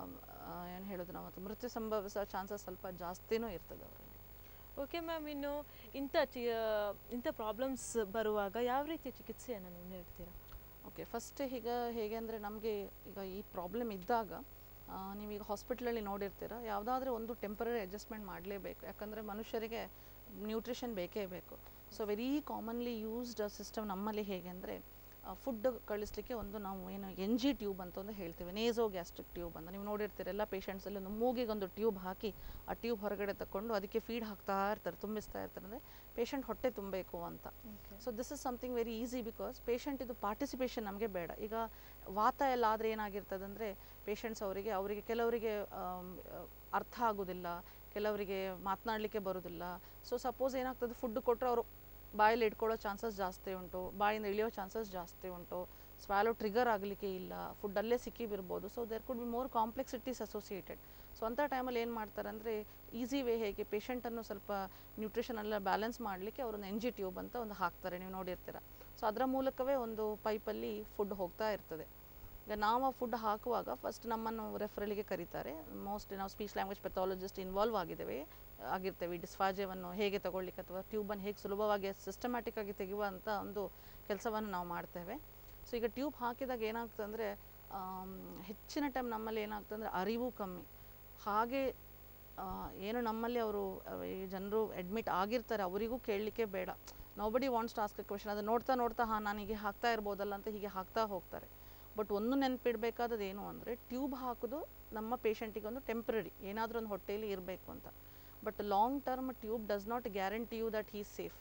ಏನು ಹೇಳೋದು ನಾವು ಅದು ಮೃತ್ಯು ಸಂಭವಿಸೋ ಚಾನ್ಸಸ್ ಸ್ವಲ್ಪ ಜಾಸ್ತಿನೂ ಇರ್ತದೆ ಅವರಲ್ಲಿ ಓಕೆ ಮ್ಯಾಮ್ ಇನ್ನು ಇಂಥ ಚಿ ಇಂಥ ಪ್ರಾಬ್ಲಮ್ಸ್ ಬರುವಾಗ ಯಾವ ರೀತಿಯ ಚಿಕಿತ್ಸೆಯನ್ನು ನೀವು ನೀಡ್ತೀರಾ ಓಕೆ ಫಸ್ಟ್ ಈಗ ಹೇಗೆ ಅಂದರೆ ನಮಗೆ ಈಗ ಈ ಪ್ರಾಬ್ಲಮ್ ಇದ್ದಾಗ ಆ, ನೀವೀಗ ಹಾಸ್ಪಿಟ್ಲಲ್ಲಿ ನೋಡಿರ್ತೀರ ಯಾವುದಾದ್ರೂ ಒಂದು ಟೆಂಪರರಿ ಅಡ್ಜಸ್ಟ್ಮೆಂಟ್ ಮಾಡಲೇಬೇಕು ಯಾಕಂದರೆ ಮನುಷ್ಯರಿಗೆ ನ್ಯೂಟ್ರಿಷನ್ ಬೇಕೇ ಬೇಕು so very commonly used system ನಮ್ಮಲ್ಲಿ ಹೇಗೆ ಅಂದರೆ ಫುಡ್ ಕಳಿಸ್ಲಿಕ್ಕೆ ಒಂದು ನಾವು ಏನು ಎನ್ ಜಿ ಟ್ಯೂಬ್ ಅಂತ ಒಂದು ಹೇಳ್ತೀವಿ ನೇಸೋ ಗ್ಯಾಸ್ಟ್ರಿಕ್ ಟ್ಯೂಬ್ ಅಂತ ನೀವು ನೋಡಿರ್ತೀರಿ ಎಲ್ಲ ಪೇಷಂಟ್ಸಲ್ಲಿ ಒಂದು ಮೂಗಿಗೆ ಒಂದು ಟ್ಯೂಬ್ ಹಾಕಿ ಆ ಟ್ಯೂಬ್ ಹೊರಗಡೆ ತಗೊಂಡು ಅದಕ್ಕೆ ಫೀಡ್ ಹಾಕ್ತಾ ಇರ್ತಾರೆ ತುಂಬಿಸ್ತಾ ಇರ್ತಾರೆ ಅಂದರೆ ಪೇಷಂಟ್ ಹೊಟ್ಟೆ ತುಂಬಬೇಕು ಅಂತ so this is something very easy because patient ಇದು ಪಾರ್ಟಿಸಿಪೇಷನ್ ನಮಗೆ ಬೇಡ ಈಗ ವಾತ ಎಲ್ಲ ಆದರೆ ಏನಾಗಿರ್ತದೆ ಅಂದರೆ ಪೇಷಂಟ್ಸ್ ಅವರಿಗೆ ಅವರಿಗೆ ಕೆಲವರಿಗೆ ಆಮ್, ಅರ್ಥ ಆಗೋದಿಲ್ಲ ಕೆಲವರಿಗೆ ಮಾತನಾಡಲಿಕ್ಕೆ ಬರೋದಿಲ್ಲ ಸೊ ಸಪೋಸ್ ಏನಾಗ್ತದೆ ಫುಡ್ ಕೊಟ್ಟರೆ ಅವರು ಬಾಯಲ್ಲಿ ಇಟ್ಕೊಳ್ಳೋ ಚಾನ್ಸಸ್ ಜಾಸ್ತಿ ಉಂಟು ಬಾಯಿಂದ ಇಳಿಯೋ ಚಾನ್ಸಸ್ ಜಾಸ್ತಿ ಉಂಟು ಸ್ವ್ಯಾಲೋ ಟ್ರಿಗರ್ ಆಗಲಿಕ್ಕೆ ಇಲ್ಲ ಫುಡ್ ಅಲ್ಲೇ ಸಿಕ್ಕಿ ಬಿರ್ಬೋದು so there could be more complexities associated so ಅಂಥ ಟೈಮಲ್ಲಿ ಏನು ಮಾಡ್ತಾರೆ ಅಂದರೆ ಈಸಿ ವೇ ಹೇಗೆ ಪೇಷಂಟನ್ನು ಸ್ವಲ್ಪ ನ್ಯೂಟ್ರಿಷನ್ ಎಲ್ಲ ಬ್ಯಾಲೆನ್ಸ್ ಮಾಡಲಿಕ್ಕೆ ಅವರೊಂದು ಎನ್ ಜಿ ಟ್ಯೂಬ್ ಅಂತ ಒಂದು ಹಾಕ್ತಾರೆ ನೀವು ನೋಡಿರ್ತೀರ ಸೊ ಅದರ ಮೂಲಕವೇ ಒಂದು ಪೈಪಲ್ಲಿ ಫುಡ್ ಹೋಗ್ತಾ ಇರ್ತದೆ ಈಗ ನಾವು ಆ ಫುಡ್ ಹಾಕುವಾಗ ಫಸ್ಟ್ ನಮ್ಮನ್ನು ರೆಫರಲಿಗೆ ಕರೀತಾರೆ ಮೋಸ್ಟ್ಲಿ ನಾವು ಸ್ಪೀಚ್ ಲ್ಯಾಂಗ್ವೇಜ್ ಪೆಥಾಲಜಿಸ್ಟ್ ಇನ್ವಾಲ್ವ್ ಆಗಿದ್ದೇವೆ ಆಗಿರ್ತೇವೆ ಈ ಡಿಸ್ಫಾಜವನ್ನು ಹೇಗೆ ತಗೊಳ್ಳಿಕ್ಕೆ ಅಥವಾ ಟ್ಯೂಬನ್ನು ಹೇಗೆ ಸುಲಭವಾಗಿ ಸಿಸ್ಟಮ್ಯಾಟಿಕ್ ಆಗಿ ತೆಗೆಯುವಂಥ ಒಂದು ಕೆಲಸವನ್ನು ನಾವು ಮಾಡ್ತೇವೆ ಸೊ ಈಗ ಟ್ಯೂಬ್ ಹಾಕಿದಾಗ ಏನಾಗ್ತದೆ ಅಂದರೆ ಹೆಚ್ಚಿನ ಟೈಮ್ ನಮ್ಮಲ್ಲಿ ಏನಾಗ್ತದೆ ಅಂದರೆ ಅರಿವು ಕಮ್ಮಿ ಹಾಗೆ ಆ, ಏನು ನಮ್ಮಲ್ಲಿ ಅವರು ಈ ಜನರು ಅಡ್ಮಿಟ್ ಆಗಿರ್ತಾರೆ ಅವರಿಗೂ ಕೇಳಲಿಕ್ಕೆ ಬೇಡ nobody wants to ask question ಅದು ನೋಡ್ತಾ ನೋಡ್ತಾ ಹಾಂ ನಾನು ಹೀಗೆ ಹಾಕ್ತಾ ಇರ್ಬೋದಲ್ಲ ಅಂತ ಹೀಗೆ ಹಾಕ್ತಾ ಹೋಗ್ತಾರೆ ಬಟ್ ಒಂದು ನೆನಪಿಡಬೇಕಾದದ್ದು ಏನು ಅಂದರೆ ಟ್ಯೂಬ್ ಹಾಕೋದು ನಮ್ಮ ಪೇಷಂಟಿಗೆ ಒಂದು ಟೆಂಪ್ರರಿ ಏನಾದರೂ ಒಂದು ಹೊಟ್ಟೆಯಲ್ಲಿ ಇರಬೇಕು ಅಂತ but long term tube does not guarantee you that he's safe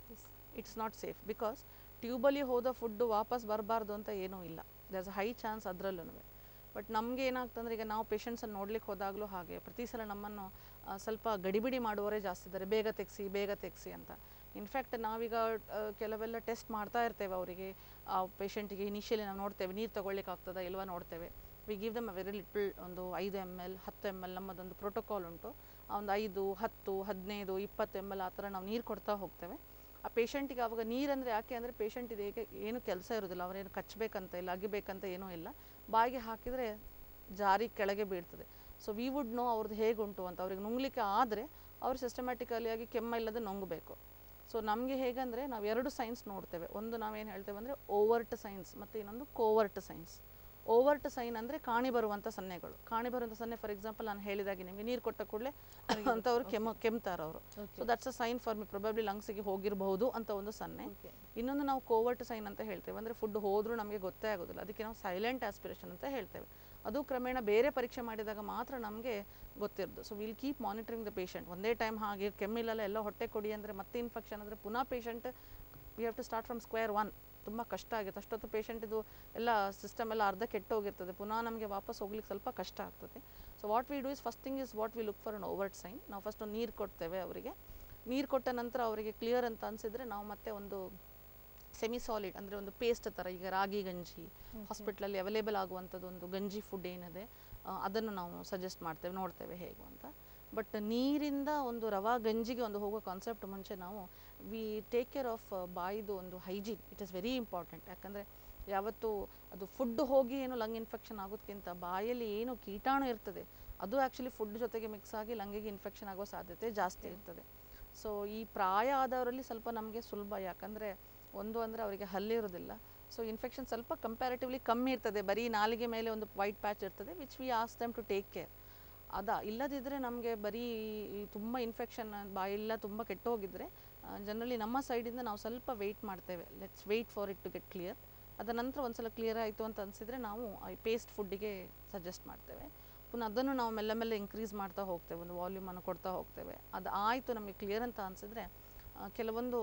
it's not safe because ಟ್ಯೂಬಲ್ಲಿ ಹೋದ ಫುಡ್ಡು ವಾಪಸ್ ಬರಬಾರ್ದು ಅಂತ ಏನೂ ಇಲ್ಲ ದರ್ಸ್ ಹೈ ಚಾನ್ಸ್ ಅದರಲ್ಲೂ ಬಟ್ ನಮಗೆ ಏನಾಗ್ತಂದ್ರೆ ಈಗ ನಾವು ಪೇಷಂಟ್ಸನ್ನು ನೋಡ್ಲಿಕ್ಕೆ ಹೋದಾಗಲೂ ಹಾಗೆ ಪ್ರತಿ ಸಲ ನಮ್ಮನ್ನು ಆ, ಸ್ವಲ್ಪ ಗಡಿಬಿಡಿ ಮಾಡುವವರೇ ಜಾಸ್ತಿ ಇದ್ದಾರೆ ಬೇಗ ತೆಗ್ಸಿ ಬೇಗ ತೆಗ್ಸಿ ಅಂತ ಇನ್ಫ್ಯಾಕ್ಟ್ ನಾವೀಗ ಆ, ಕೆಲವೆಲ್ಲ ಟೆಸ್ಟ್ ಮಾಡ್ತಾ ಇರ್ತೇವೆ ಅವರಿಗೆ ಆ ಪೇಷಂಟಿಗೆ ಇನಿಷಿಯಲಿ ನಾವು ನೋಡ್ತೇವೆ ನೀರು ತಗೊಳ್ಳಿಕ್ಕೆ ಆಗ್ತದಾ ಇಲ್ವಾ ನೋಡ್ತೇವೆ we give them a very little ಒಂದು ಐದು ಎಮ್ ಎಲ್ ಹತ್ತು ಎಮ್ ಎಲ್ ನಮ್ಮದೊಂದು ಪ್ರೋಟೋಕಾಲ್ ಉಂಟು ಆ ಒಂದು ಐದು ಹತ್ತು ಹದಿನೈದು ಇಪ್ಪತ್ತು ಎಮ್ ಎಲ್ ಆ ಥರ ನಾವು ನೀರು ಕೊಡ್ತಾ ಹೋಗ್ತೇವೆ ಆ ಪೇಷಂಟಿಗೆ ಆವಾಗ ನೀರಂದರೆ ಯಾಕೆ ಅಂದರೆ ಪೇಷಂಟ್ ಇದು ಹೇಗೆ ಏನು ಕೆಲಸ ಇರೋದಿಲ್ಲ ಅವರೇನು ಕಚ್ಚಬೇಕಂತ ಇಲ್ಲ ಅಗಿಬೇಕಂತ ಏನೂ ಇಲ್ಲ ಬಾಯಿಗೆ ಹಾಕಿದರೆ ಜಾರಿ ಕೆಳಗೆ ಬೀಳ್ತದೆ ಸೊ ವಿ ವುಡ್ ನೋ ಅವ್ರದ್ದು ಹೇಗುಂಟು ಅಂತ ಅವ್ರಿಗೆ ನುಂಗ್ಲಿಕ್ಕೆ ಆದರೆ ಅವ್ರು ಸಿಸ್ಟಮ್ಯಾಟಿಕಲಿ ಆಗಿ ಕೆಮ್ಮ ಇಲ್ಲದೆ ನುಂಗಬೇಕು ಸೊ ನಮಗೆ ಹೇಗಂದರೆ ನಾವು ಎರಡು ಸೈನ್ಸ್ ನೋಡ್ತೇವೆ ಒಂದು ನಾವೇನು ಹೇಳ್ತೇವೆ ಅಂದರೆ ಓವರ್ಟ್ ಸೈನ್ಸ್ ಮತ್ತು ಇನ್ನೊಂದು ಕೋವರ್ಟ್ ಸೈನ್ಸ್ ಓವರ್ಟ್ ಸೈನ್ ಅಂದರೆ ಕಾಣಿ ಬರುವಂಥ ಸನ್ನೆಗಳು ಕಾಣಿ ಬರುವಂಥ ಸನ್ನೆ ಫಾರ್ ಎಕ್ಸಾಂಪಲ್ ನಾನು ಹೇಳಿದಾಗೆ ನಿಮಗೆ ನೀರು ಕೊಟ್ಟ ಕೂಡಲೇ ಅಂತ ಅವರು ಕೆಮ್ಮ ಕೆಮ್ತಾರೆ ಅವರು so that's a sign for me probably ಲಂಗ್ಸಿಗೆ ಹೋಗಿರಬಹುದು ಅಂತ ಒಂದು ಸನ್ನೆ ಇನ್ನೊಂದು ನಾವು ಕೋವರ್ಟ್ ಸೈನ್ ಅಂತ ಹೇಳ್ತೇವೆ ಅಂದರೆ ಫುಡ್ ಹೋದರೂ ನಮಗೆ ಗೊತ್ತೇ ಆಗೋದಿಲ್ಲ ಅದಕ್ಕೆ ನಾವು ಸೈಲೆಂಟ್ ಆಸ್ಪಿರೇಷನ್ ಅಂತ ಹೇಳ್ತೇವೆ ಅದು ಕ್ರಮೇಣ ಬೇರೆ ಪರೀಕ್ಷೆ ಮಾಡಿದಾಗ ಮಾತ್ರ ನಮಗೆ ಗೊತ್ತಿರೋದು so will keep monitoring the patient ಒಂದೇ ಟೈಮ್ ಹಾಗೆ ಕೆಮ್ಮಿಲ್ಲಲ್ಲ ಎಲ್ಲ ಹೊಟ್ಟೆ ಕೊಡಿ ಅಂದರೆ ಮತ್ತೆ ಇನ್ಫೆಕ್ಷನ್ ಅಂದರೆ ಪುನಃ patient we have to start from square one ತುಂಬ ಕಷ್ಟ ಆಗುತ್ತೆ ಅಷ್ಟೊತ್ತು ಪೇಷಂಟ್ ಇದು ಎಲ್ಲ ಸಿಸ್ಟಮ್ ಎಲ್ಲ ಅರ್ಧ ಕೆಟ್ಟೋಗಿರ್ತದೆ ಪುನಃ ನಮಗೆ ವಾಪಸ್ ಹೋಗ್ಲಿಕ್ಕೆ ಸ್ವಲ್ಪ ಕಷ್ಟ ಆಗ್ತದೆ so what we do is first thing is what we look for an overt sign ನಾವು ಫಸ್ಟ್ ಒಂದು ನೀರು ಕೊಡ್ತೇವೆ ಅವರಿಗೆ ನೀರು ಕೊಟ್ಟ ನಂತರ ಅವರಿಗೆ ಕ್ಲಿಯರ್ ಅಂತ ಅನಿಸಿದ್ರೆ ನಾವು ಮತ್ತೆ ಒಂದು ಸೆಮಿ ಸಾಲಿಡ್ ಅಂದರೆ ಒಂದು ಪೇಸ್ಟ್ ಥರ ಈಗ ರಾಗಿ ಗಂಜಿ ಹಾಸ್ಪಿಟ್ಲಲ್ಲಿ ಅವೈಲೇಬಲ್ ಆಗುವಂಥದ್ದು ಒಂದು ಗಂಜಿ ಫುಡ್ ಏನಿದೆ ಆ, ಅದನ್ನು ನಾವು ಸಜೆಸ್ಟ್ ಮಾಡ್ತೇವೆ ನೋಡ್ತೇವೆ ಹೇಗೆ ಅಂತ ಬಟ್ ನೀರಿಂದ ಒಂದು ರವಾ ಗಂಜಿಗೆ ಒಂದು ಹೋಗೋ ಕಾನ್ಸೆಪ್ಟ್ ಮುಂಚೆ ನಾವು ವಿ ಟೇಕ್ ಕೇರ್ ಆಫ್ ಬಾಯಿದು ಒಂದು hygiene it is very important ಯಾಕಂದರೆ ಯಾವತ್ತು ಅದು ಫುಡ್ ಹೋಗಿ ಏನು ಲಂಗ್ ಇನ್ಫೆಕ್ಷನ್ ಆಗೋದಕ್ಕಿಂತ ಬಾಯಲ್ಲಿ ಏನು ಕೀಟಾಣು ಇರ್ತದೆ ಅದು ಆ್ಯಕ್ಚುಲಿ ಫುಡ್ ಜೊತೆಗೆ ಮಿಕ್ಸ್ ಆಗಿ ಲಂಗಿಗೆ ಇನ್ಫೆಕ್ಷನ್ ಆಗೋ ಸಾಧ್ಯತೆ ಜಾಸ್ತಿ ಇರ್ತದೆ ಸೊ ಈ ಪ್ರಾಯ ಆದವರಲ್ಲಿ ಸ್ವಲ್ಪ ನಮಗೆ ಸುಲಭ ಯಾಕಂದರೆ ಒಂದು ಅಂದರೆ ಅವರಿಗೆ ಹಲ್ಲಿರೋದಿಲ್ಲ ಸೊ ಇನ್ಫೆಕ್ಷನ್ ಸ್ವಲ್ಪ ಕಂಪ್ಯಾರಿಟಿವ್ಲಿ ಕಮ್ಮಿ ಇರ್ತದೆ ಬರೀ ನಾಲಿಗೆ ಮೇಲೆ ಒಂದು ವೈಟ್ ಪ್ಯಾಚ್ ಇರ್ತದೆ which we ask them to take care ಅದ ಇಲ್ಲದಿದ್ದರೆ ನಮಗೆ ಬರೀ ಈ ತುಂಬ ಇನ್ಫೆಕ್ಷನ್ ಬಾಯೆಲ್ಲ ತುಂಬ ಕೆಟ್ಟೋಗಿದ್ರೆ ಜನರಲಿ ನಮ್ಮ ಸೈಡಿಂದ ನಾವು ಸ್ವಲ್ಪ ವೆಯ್ಟ್ ಮಾಡ್ತೇವೆ let's wait for it to get clear ಅದ ನಂತರ ಒಂದ್ಸಲ ಕ್ಲಿಯರ್ ಆಯಿತು ಅಂತ ಅನಿಸಿದರೆ ನಾವು ಈ ಪೇಸ್ಟ್ ಫುಡ್ಡಿಗೆ ಸಜೆಸ್ಟ್ ಮಾಡ್ತೇವೆ ಪುನಃ ಅದನ್ನು ನಾವು ಮೆಲ್ಲ ಮೆಲ್ಲ ಇನ್ಕ್ರೀಸ್ ಮಾಡ್ತಾ ಹೋಗ್ತೇವೆ ಒಂದು ವಾಲ್ಯೂಮನ್ನು ಕೊಡ್ತಾ ಹೋಗ್ತೇವೆ ಅದು ಆಯಿತು ನಮಗೆ ಕ್ಲಿಯರ್ ಅಂತ ಅನಿಸಿದ್ರೆ ಕೆಲವೊಂದು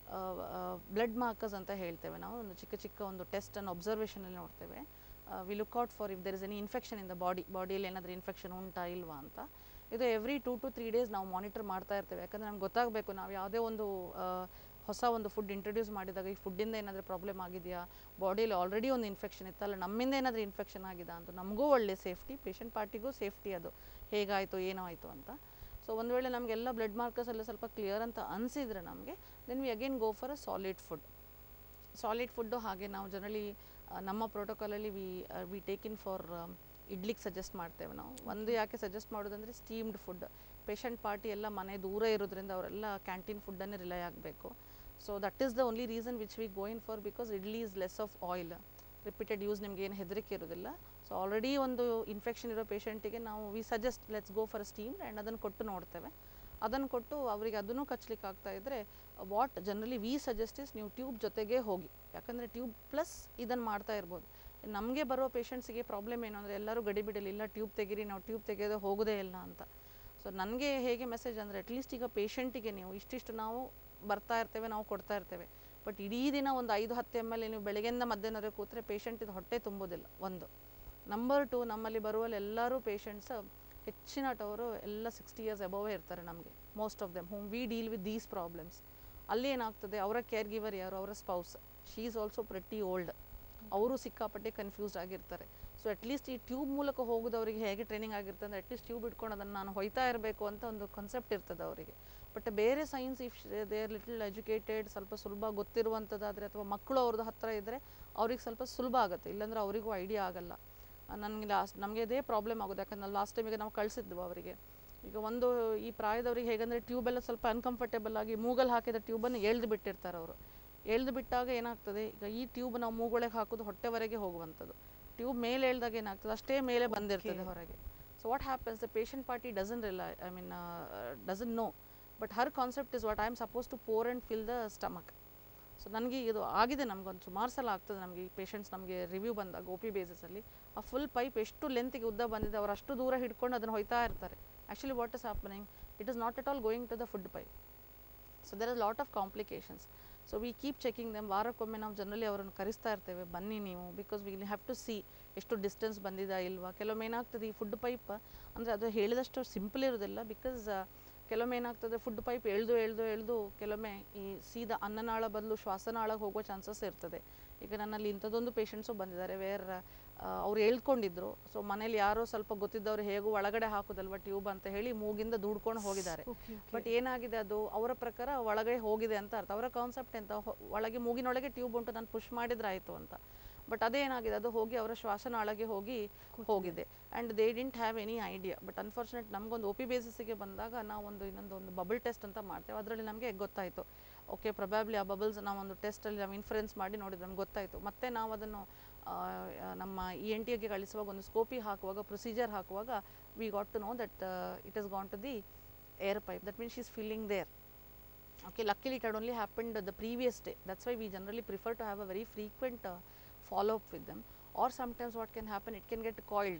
ಬ್ಲಡ್ ಮಾರ್ಕರ್ಸ್ ಅಂತ ಹೇಳ್ತೇವೆ ನಾವು ಒಂದು ಚಿಕ್ಕ ಚಿಕ್ಕ ಒಂದು ಟೆಸ್ಟನ್ನು ಅಬ್ಸರ್ವೇಷನಲ್ಲಿ ನೋಡ್ತೇವೆ we look out for if there is any infection in the body ಬಾಡಿಯಲ್ಲಿ ಏನಾದರೂ ಇನ್ಫೆಕ್ಷನ್ ಉಂಟಾ ಇಲ್ವಾ ಅಂತ ಇದು every two to three days ನಾವು ಮಾನಿಟರ್ ಮಾಡ್ತಾ ಇರ್ತೇವೆ ಯಾಕಂದರೆ ನಮ್ಗೆ ಗೊತ್ತಾಗಬೇಕು ನಾವು ಯಾವುದೇ ಒಂದು ಆ, ಹೊಸ ಒಂದು ಫುಡ್ ಇಂಟ್ರೊಡ್ಯೂಸ್ ಮಾಡಿದಾಗ ಈ ಫುಡ್ಡಿಂದ ಏನಾದರೂ ಪ್ರಾಬ್ಲಮ್ ಆಗಿದೆಯಾ ಬಾಡಿಯಲ್ಲಿ ಆಲ್ರೆಡಿ ಒಂದು ಇನ್ಫೆಕ್ಷನ್ ಇತ್ತಲ್ಲ ನಮ್ಮಿಂದ ಏನಾದರೂ ಇನ್ಫೆಕ್ಷನ್ ಆಗಿದೆ ಅಂತ ನಮಗೂ ಒಳ್ಳೆ ಸೇಫ್ಟಿ ಪೇಷಂಟ್ ಪಾರ್ಟಿಗೂ ಸೇಫ್ಟಿ ಅದು ಹೇಗಾಯಿತು ಏನೋ ಆಯಿತು ಅಂತ ಸೊ ಒಂದು ವೇಳೆ ನಮಗೆಲ್ಲ ಬ್ಲಡ್ ಮಾರ್ಕರ್ಸ್ ಎಲ್ಲ ಸ್ವಲ್ಪ ಕ್ಲಿಯರ್ ಅಂತ ಅನಿಸಿದ್ರೆ ನಮಗೆ then we again go for a solid food solid food ಹಾಗೆ ನಾವು ಜನರಲಿ ನಮ್ಮ ಪ್ರೋಟೋಕಾಲಲ್ಲಿ we we take in for ಇಡ್ಲಿಗೆ ಸಜೆಸ್ಟ್ ಮಾಡ್ತೇವೆ ನಾವು ಒಂದು ಯಾಕೆ ಸಜೆಸ್ಟ್ ಮಾಡೋದಂದರೆ ಸ್ಟೀಮ್ಡ್ ಫುಡ್ ಪೇಷಂಟ್ ಪಾರ್ಟಿ ಎಲ್ಲ ಮನೆ ದೂರ ಇರೋದ್ರಿಂದ ಅವರೆಲ್ಲ ಕ್ಯಾಂಟೀನ್ ಫುಡ್ಡನ್ನೇ ರಿಲೈ ಆಗಬೇಕು so that is the only reason which we goin for because idli is less of oil repeated use ನಿಮ್ಗೆ ಏನು ಹೆದರಿಕೆ ಇರೋದಿಲ್ಲ ಸೊ ಆಲ್ರೆಡಿ ಒಂದು ಇನ್ಫೆಕ್ಷನ್ ಇರೋ ಪೇಷಂಟಿಗೆ ನಾವು we suggest let's go for steam and ಅದನ್ನು ಕೊಟ್ಟು ನೋಡ್ತೇವೆ ಅದನ್ನು ಕೊಟ್ಟು ಅವರಿಗೆ ಅದನ್ನು ಕಚ್ಚಲಿಕ್ಕೆ ಆಗ್ತಾ ಇದ್ದರೆ what generally we suggest is ನೀವು ಟ್ಯೂಬ್ ಜೊತೆಗೆ ಹೋಗಿ ಯಾಕಂದರೆ ಟ್ಯೂಬ್ ಪ್ಲಸ್ ಇದನ್ನು ಮಾಡ್ತಾ ಇರ್ಬೋದು ನಮಗೆ ಬರೋ ಪೇಷಂಟ್ಸಿಗೆ ಪ್ರಾಬ್ಲಮ್ ಏನು ಅಂದರೆ ಎಲ್ಲರೂ ಗಡಿಬಿಡಲಿ ಇಲ್ಲ ಟ್ಯೂಬ್ ತೆಗೀರಿ ನಾವು ಟ್ಯೂಬ್ ತೆಗೆಯೋದು ಹೋಗೋದೇ ಇಲ್ಲ ಅಂತ ಸೊ ನನಗೆ ಹೇಗೆ ಮೆಸೇಜ್ ಅಂದರೆ ಅಟ್ಲೀಸ್ಟ್ ಈಗ ಪೇಷಂಟಿಗೆ ನೀವು ಇಷ್ಟಿಷ್ಟು ನಾವು ಬರ್ತಾ ಇರ್ತೇವೆ ನಾವು ಕೊಡ್ತಾ ಇರ್ತೇವೆ ಬಟ್ ಇಡೀ ದಿನ ಒಂದು ಐದು ಹತ್ತು ಎಮ್ ಎಲ್ ನೀವು ಬೆಳಗ್ಗೆಯಿಂದ ಮಧ್ಯಾಹ್ನವರೆಗೆ ಕೂತ್ರೆ ಪೇಷಂಟಿದು ಹೊಟ್ಟೆ ತುಂಬೋದಿಲ್ಲ ಒಂದು ನಂಬರ್ ಟು ನಮ್ಮಲ್ಲಿ ಬರುವಲ್ಲಿ ಎಲ್ಲರೂ ಪೇಷಂಟ್ಸ್ ಹೆಚ್ಚಿನಟವರು ಎಲ್ಲ ಸಿಕ್ಸ್ಟಿ ಇಯರ್ಸ್ ಅಬೋವೇ ಇರ್ತಾರೆ ನಮಗೆ most of them home we deal with these problems ಅಲ್ಲಿ ಏನಾಗ್ತದೆ ಅವರ ಕೇರ್ ಗಿವರ್ ಯಾರು ಅವರ spouse she is also pretty old ಅವರು ಸಿಕ್ಕಾಪಟ್ಟೆ ಕನ್ಫ್ಯೂಸ್ಡ್ ಆಗಿರ್ತಾರೆ ಸೊ ಅಟ್ಲೀಸ್ಟ್ ಈ ಟ್ಯೂಬ್ ಮೂಲಕ ಹೋಗೋದವರಿಗೆ ಹೇಗೆ ಟ್ರೈನಿಂಗ್ ಆಗಿರ್ತದೆ ಅಂದರೆ ಅಟ್ಲೀಸ್ಟ್ ಟ್ಯೂಬ್ ಇಟ್ಕೊಂಡು ಅದನ್ನು ನಾನು ಹೊಯ್ತಾ ಇರಬೇಕು ಅಂತ ಒಂದು ಕಾನ್ಸೆಪ್ಟ್ ಇರ್ತದೆ ಅವರಿಗೆ ಬಟ್ ಬೇರೆ signs if they are little educated ಸ್ವಲ್ಪ ಸುಲಭ ಗೊತ್ತಿರುವಂಥದ್ದಾದರೆ ಅಥವಾ ಮಕ್ಕಳು ಅವ್ರದ್ದು ಹತ್ತಿರ ಇದ್ದರೆ ಅವ್ರಿಗೆ ಸ್ವಲ್ಪ ಸುಲಭ ಆಗುತ್ತೆ ಇಲ್ಲಾಂದ್ರೆ ಅವರಿಗೂ ಐಡಿಯಾ ಆಗಲ್ಲ ನನಗೆ ಲಾಸ್ಟ್ ನಮಗೆ ಅದೇ ಪ್ರಾಬ್ಲಮ್ ಆಗೋದು ಯಾಕಂದ್ರೆ ಲಾಸ್ಟ್ ಟೈಮಿಗೆ ನಾವು ಕಳಿಸಿದ್ವು ಅವರಿಗೆ ಈಗ ಒಂದು ಈ ಪ್ರಾಯದವ್ರಿಗೆ ಹೇಗಂದರೆ ಟ್ಯೂಬೆಲ್ಲ ಸ್ವಲ್ಪ ಅನ್ಕಂಫರ್ಟೇಬಲ್ ಆಗಿ ಮೂಗಲ್ಲಿ ಹಾಕಿದ ಟ್ಯೂಬನ್ನು ಎಳ್ದು ಬಿಟ್ಟಿರ್ತಾರೆ ಅವರು ಎಳ್ದು ಬಿಟ್ಟಾಗ ಏನಾಗ್ತದೆ ಈಗ ಈ ಟ್ಯೂಬ್ ನಾವು ಮೂಗೊಳಗೆ ಹಾಕೋದು ಹೊಟ್ಟೆವರೆಗೆ ಹೋಗುವಂಥದ್ದು ಟ್ಯೂಬ್ ಮೇಲೆ ಎಳ್ದಾಗ ಏನಾಗ್ತದೆ ಅಷ್ಟೇ ಮೇಲೆ ಬಂದಿರ್ತದೆ ಹೊರಗೆ so what happens the patient party doesn't really I mean doesn't know but her concept is what I am suppose to pour and fill the stomach so ನನಗೆ ಇದು ಆಗಿದೆ ನಮ್ಗೊಂದು ಸುಮಾರು ಸಲ ಆಗ್ತದೆ ನಮಗೆ ಈ ಪೇಷಂಟ್ಸ್ ನಮಗೆ ರಿವ್ಯೂ ಬಂದಾಗ ಒ ಪಿ ಬೇಸಿಸಲ್ಲಿ ಆ ಫುಲ್ ಪೈಪ್ ಎಷ್ಟು ಲೆಂತಿಗೆ ಉದ್ದ ಬಂದಿದೆ ಅವ್ರು ಅಷ್ಟು ದೂರ ಹಿಡ್ಕೊಂಡು ಅದನ್ನು ಹೊಯ್ತಾ ಇರ್ತಾರೆ actually what is happening it is not at all going to the food pipe so there is lot of complications so we keep checking them ವಾರಕ್ಕೊಮ್ಮೆ ನಾವು ಜನರಲಿ ಅವರನ್ನು ಕರೆಸ್ತಾ ಇರ್ತೇವೆ ಬನ್ನಿ ನೀವು because we have to see ಎಷ್ಟು distance ಬಂದಿದಾ ಇಲ್ವಾ ಕೆಲವೊಮ್ಮೆ ಏನಾಗ್ತದೆ ಈ ಫುಡ್ ಪೈಪ್ ಅಂದರೆ ಅದು ಹೇಳಿದಷ್ಟು ಸಿಂಪಲ್ ಇರೋದಿಲ್ಲ ಬಿಕಾಸ್ ಕೆಲವೊಮ್ಮೆ ಏನಾಗ್ತದೆ ಫುಡ್ ಪೈಪ್ ಎಳ್ದು ಎಳ್ದು ಎಳ್ದು ಕೆಲವೊಮ್ಮೆ ಈ ಸೀದಾ ಅನ್ನನಾಳ ಬದಲು ಶ್ವಾಸನಾಳಗೆ ಹೋಗೋ ಚಾನ್ಸಸ್ ಇರ್ತದೆ ಈಗ ನನ್ನಲ್ಲಿ ಇಂಥದ್ದೊಂದು ಪೇಷಂಟ್ಸು ಬಂದಿದ್ದಾರೆ ವೇರ್ ಅವ್ರು ಎಳ್ಕೊಂಡಿದ್ರು ಸೊ ಮನೇಲಿ ಯಾರೋ ಸ್ವಲ್ಪ ಗೊತ್ತಿದ್ದವ್ರು ಹೇಗೂ ಒಳಗಡೆ ಹಾಕೋದಲ್ವ ಟ್ಯೂಬ್ ಅಂತ ಹೇಳಿ ಮೂಗಿಂದ ದುಡ್ಕೊಂಡು ಹೋಗಿದ್ದಾರೆ ಬಟ್ ಏನಾಗಿದೆ ಅದು ಅವರ ಪ್ರಕಾರ ಒಳಗಡೆ ಹೋಗಿದೆ ಅಂತ ಅರ್ಥ ಅವರ ಕಾನ್ಸೆಪ್ಟ್ ಎಂತ ಹೊ- ಒಳಗೆ ಮೂಗಿನೊಳಗೆ ಟ್ಯೂಬ್ ಉಂಟು ನಾನು ಪುಷ್ ಮಾಡಿದ್ರೆ ಆಯಿತು ಅಂತ ಬಟ್ ಅದೇನಾಗಿದೆ ಅದು ಹೋಗಿ ಅವರ ಶ್ವಾಸನಾಳಗೆ ಹೋಗಿ ಹೋಗಿದೆ and they didn't have any idea but unfortunate ನಮಗೊಂದು ಒ ಪಿ ಬೇಸಿಸಿಗೆ ಬಂದಾಗ ನಾವೊಂದು ಇನ್ನೊಂದು ಒಂದು ಬಬಲ್ ಟೆಸ್ಟ್ ಅಂತ ಮಾಡ್ತೇವೆ ಅದರಲ್ಲಿ ನಮಗೆ ಗೊತ್ತಾಯಿತು ಓಕೆ ಪ್ರೊಬ್ಯಾಬ್ಲಿ ಆ ಬಬಲ್ಸ್ ನಾವೊಂದು ಟೆಸ್ಟಲ್ಲಿ ನಾವು ಇನ್ಫ್ಲುಯೆನ್ಸ್ ಮಾಡಿ ನೋಡಿದ್ರೆ ನಮ್ಗೆ ಗೊತ್ತಾಯಿತು ಮತ್ತೆ ನಾವು ಅದನ್ನು ಆ, ಆ, ನಮ್ಮ ಇ ಎನ್ ಟಿಗೆ ಕಳಿಸುವಾಗ ಒಂದು ಸ್ಕೋಪಿ ಹಾಕುವಾಗ ಪ್ರೊಸೀಜರ್ ಹಾಕುವಾಗ we got to know that it is gone to the air pipe that means is filling there okay luckily it had only happened the previous day that's why we generally prefer to have a very frequent uh, follow up with them or sometimes what can happen it can get coiled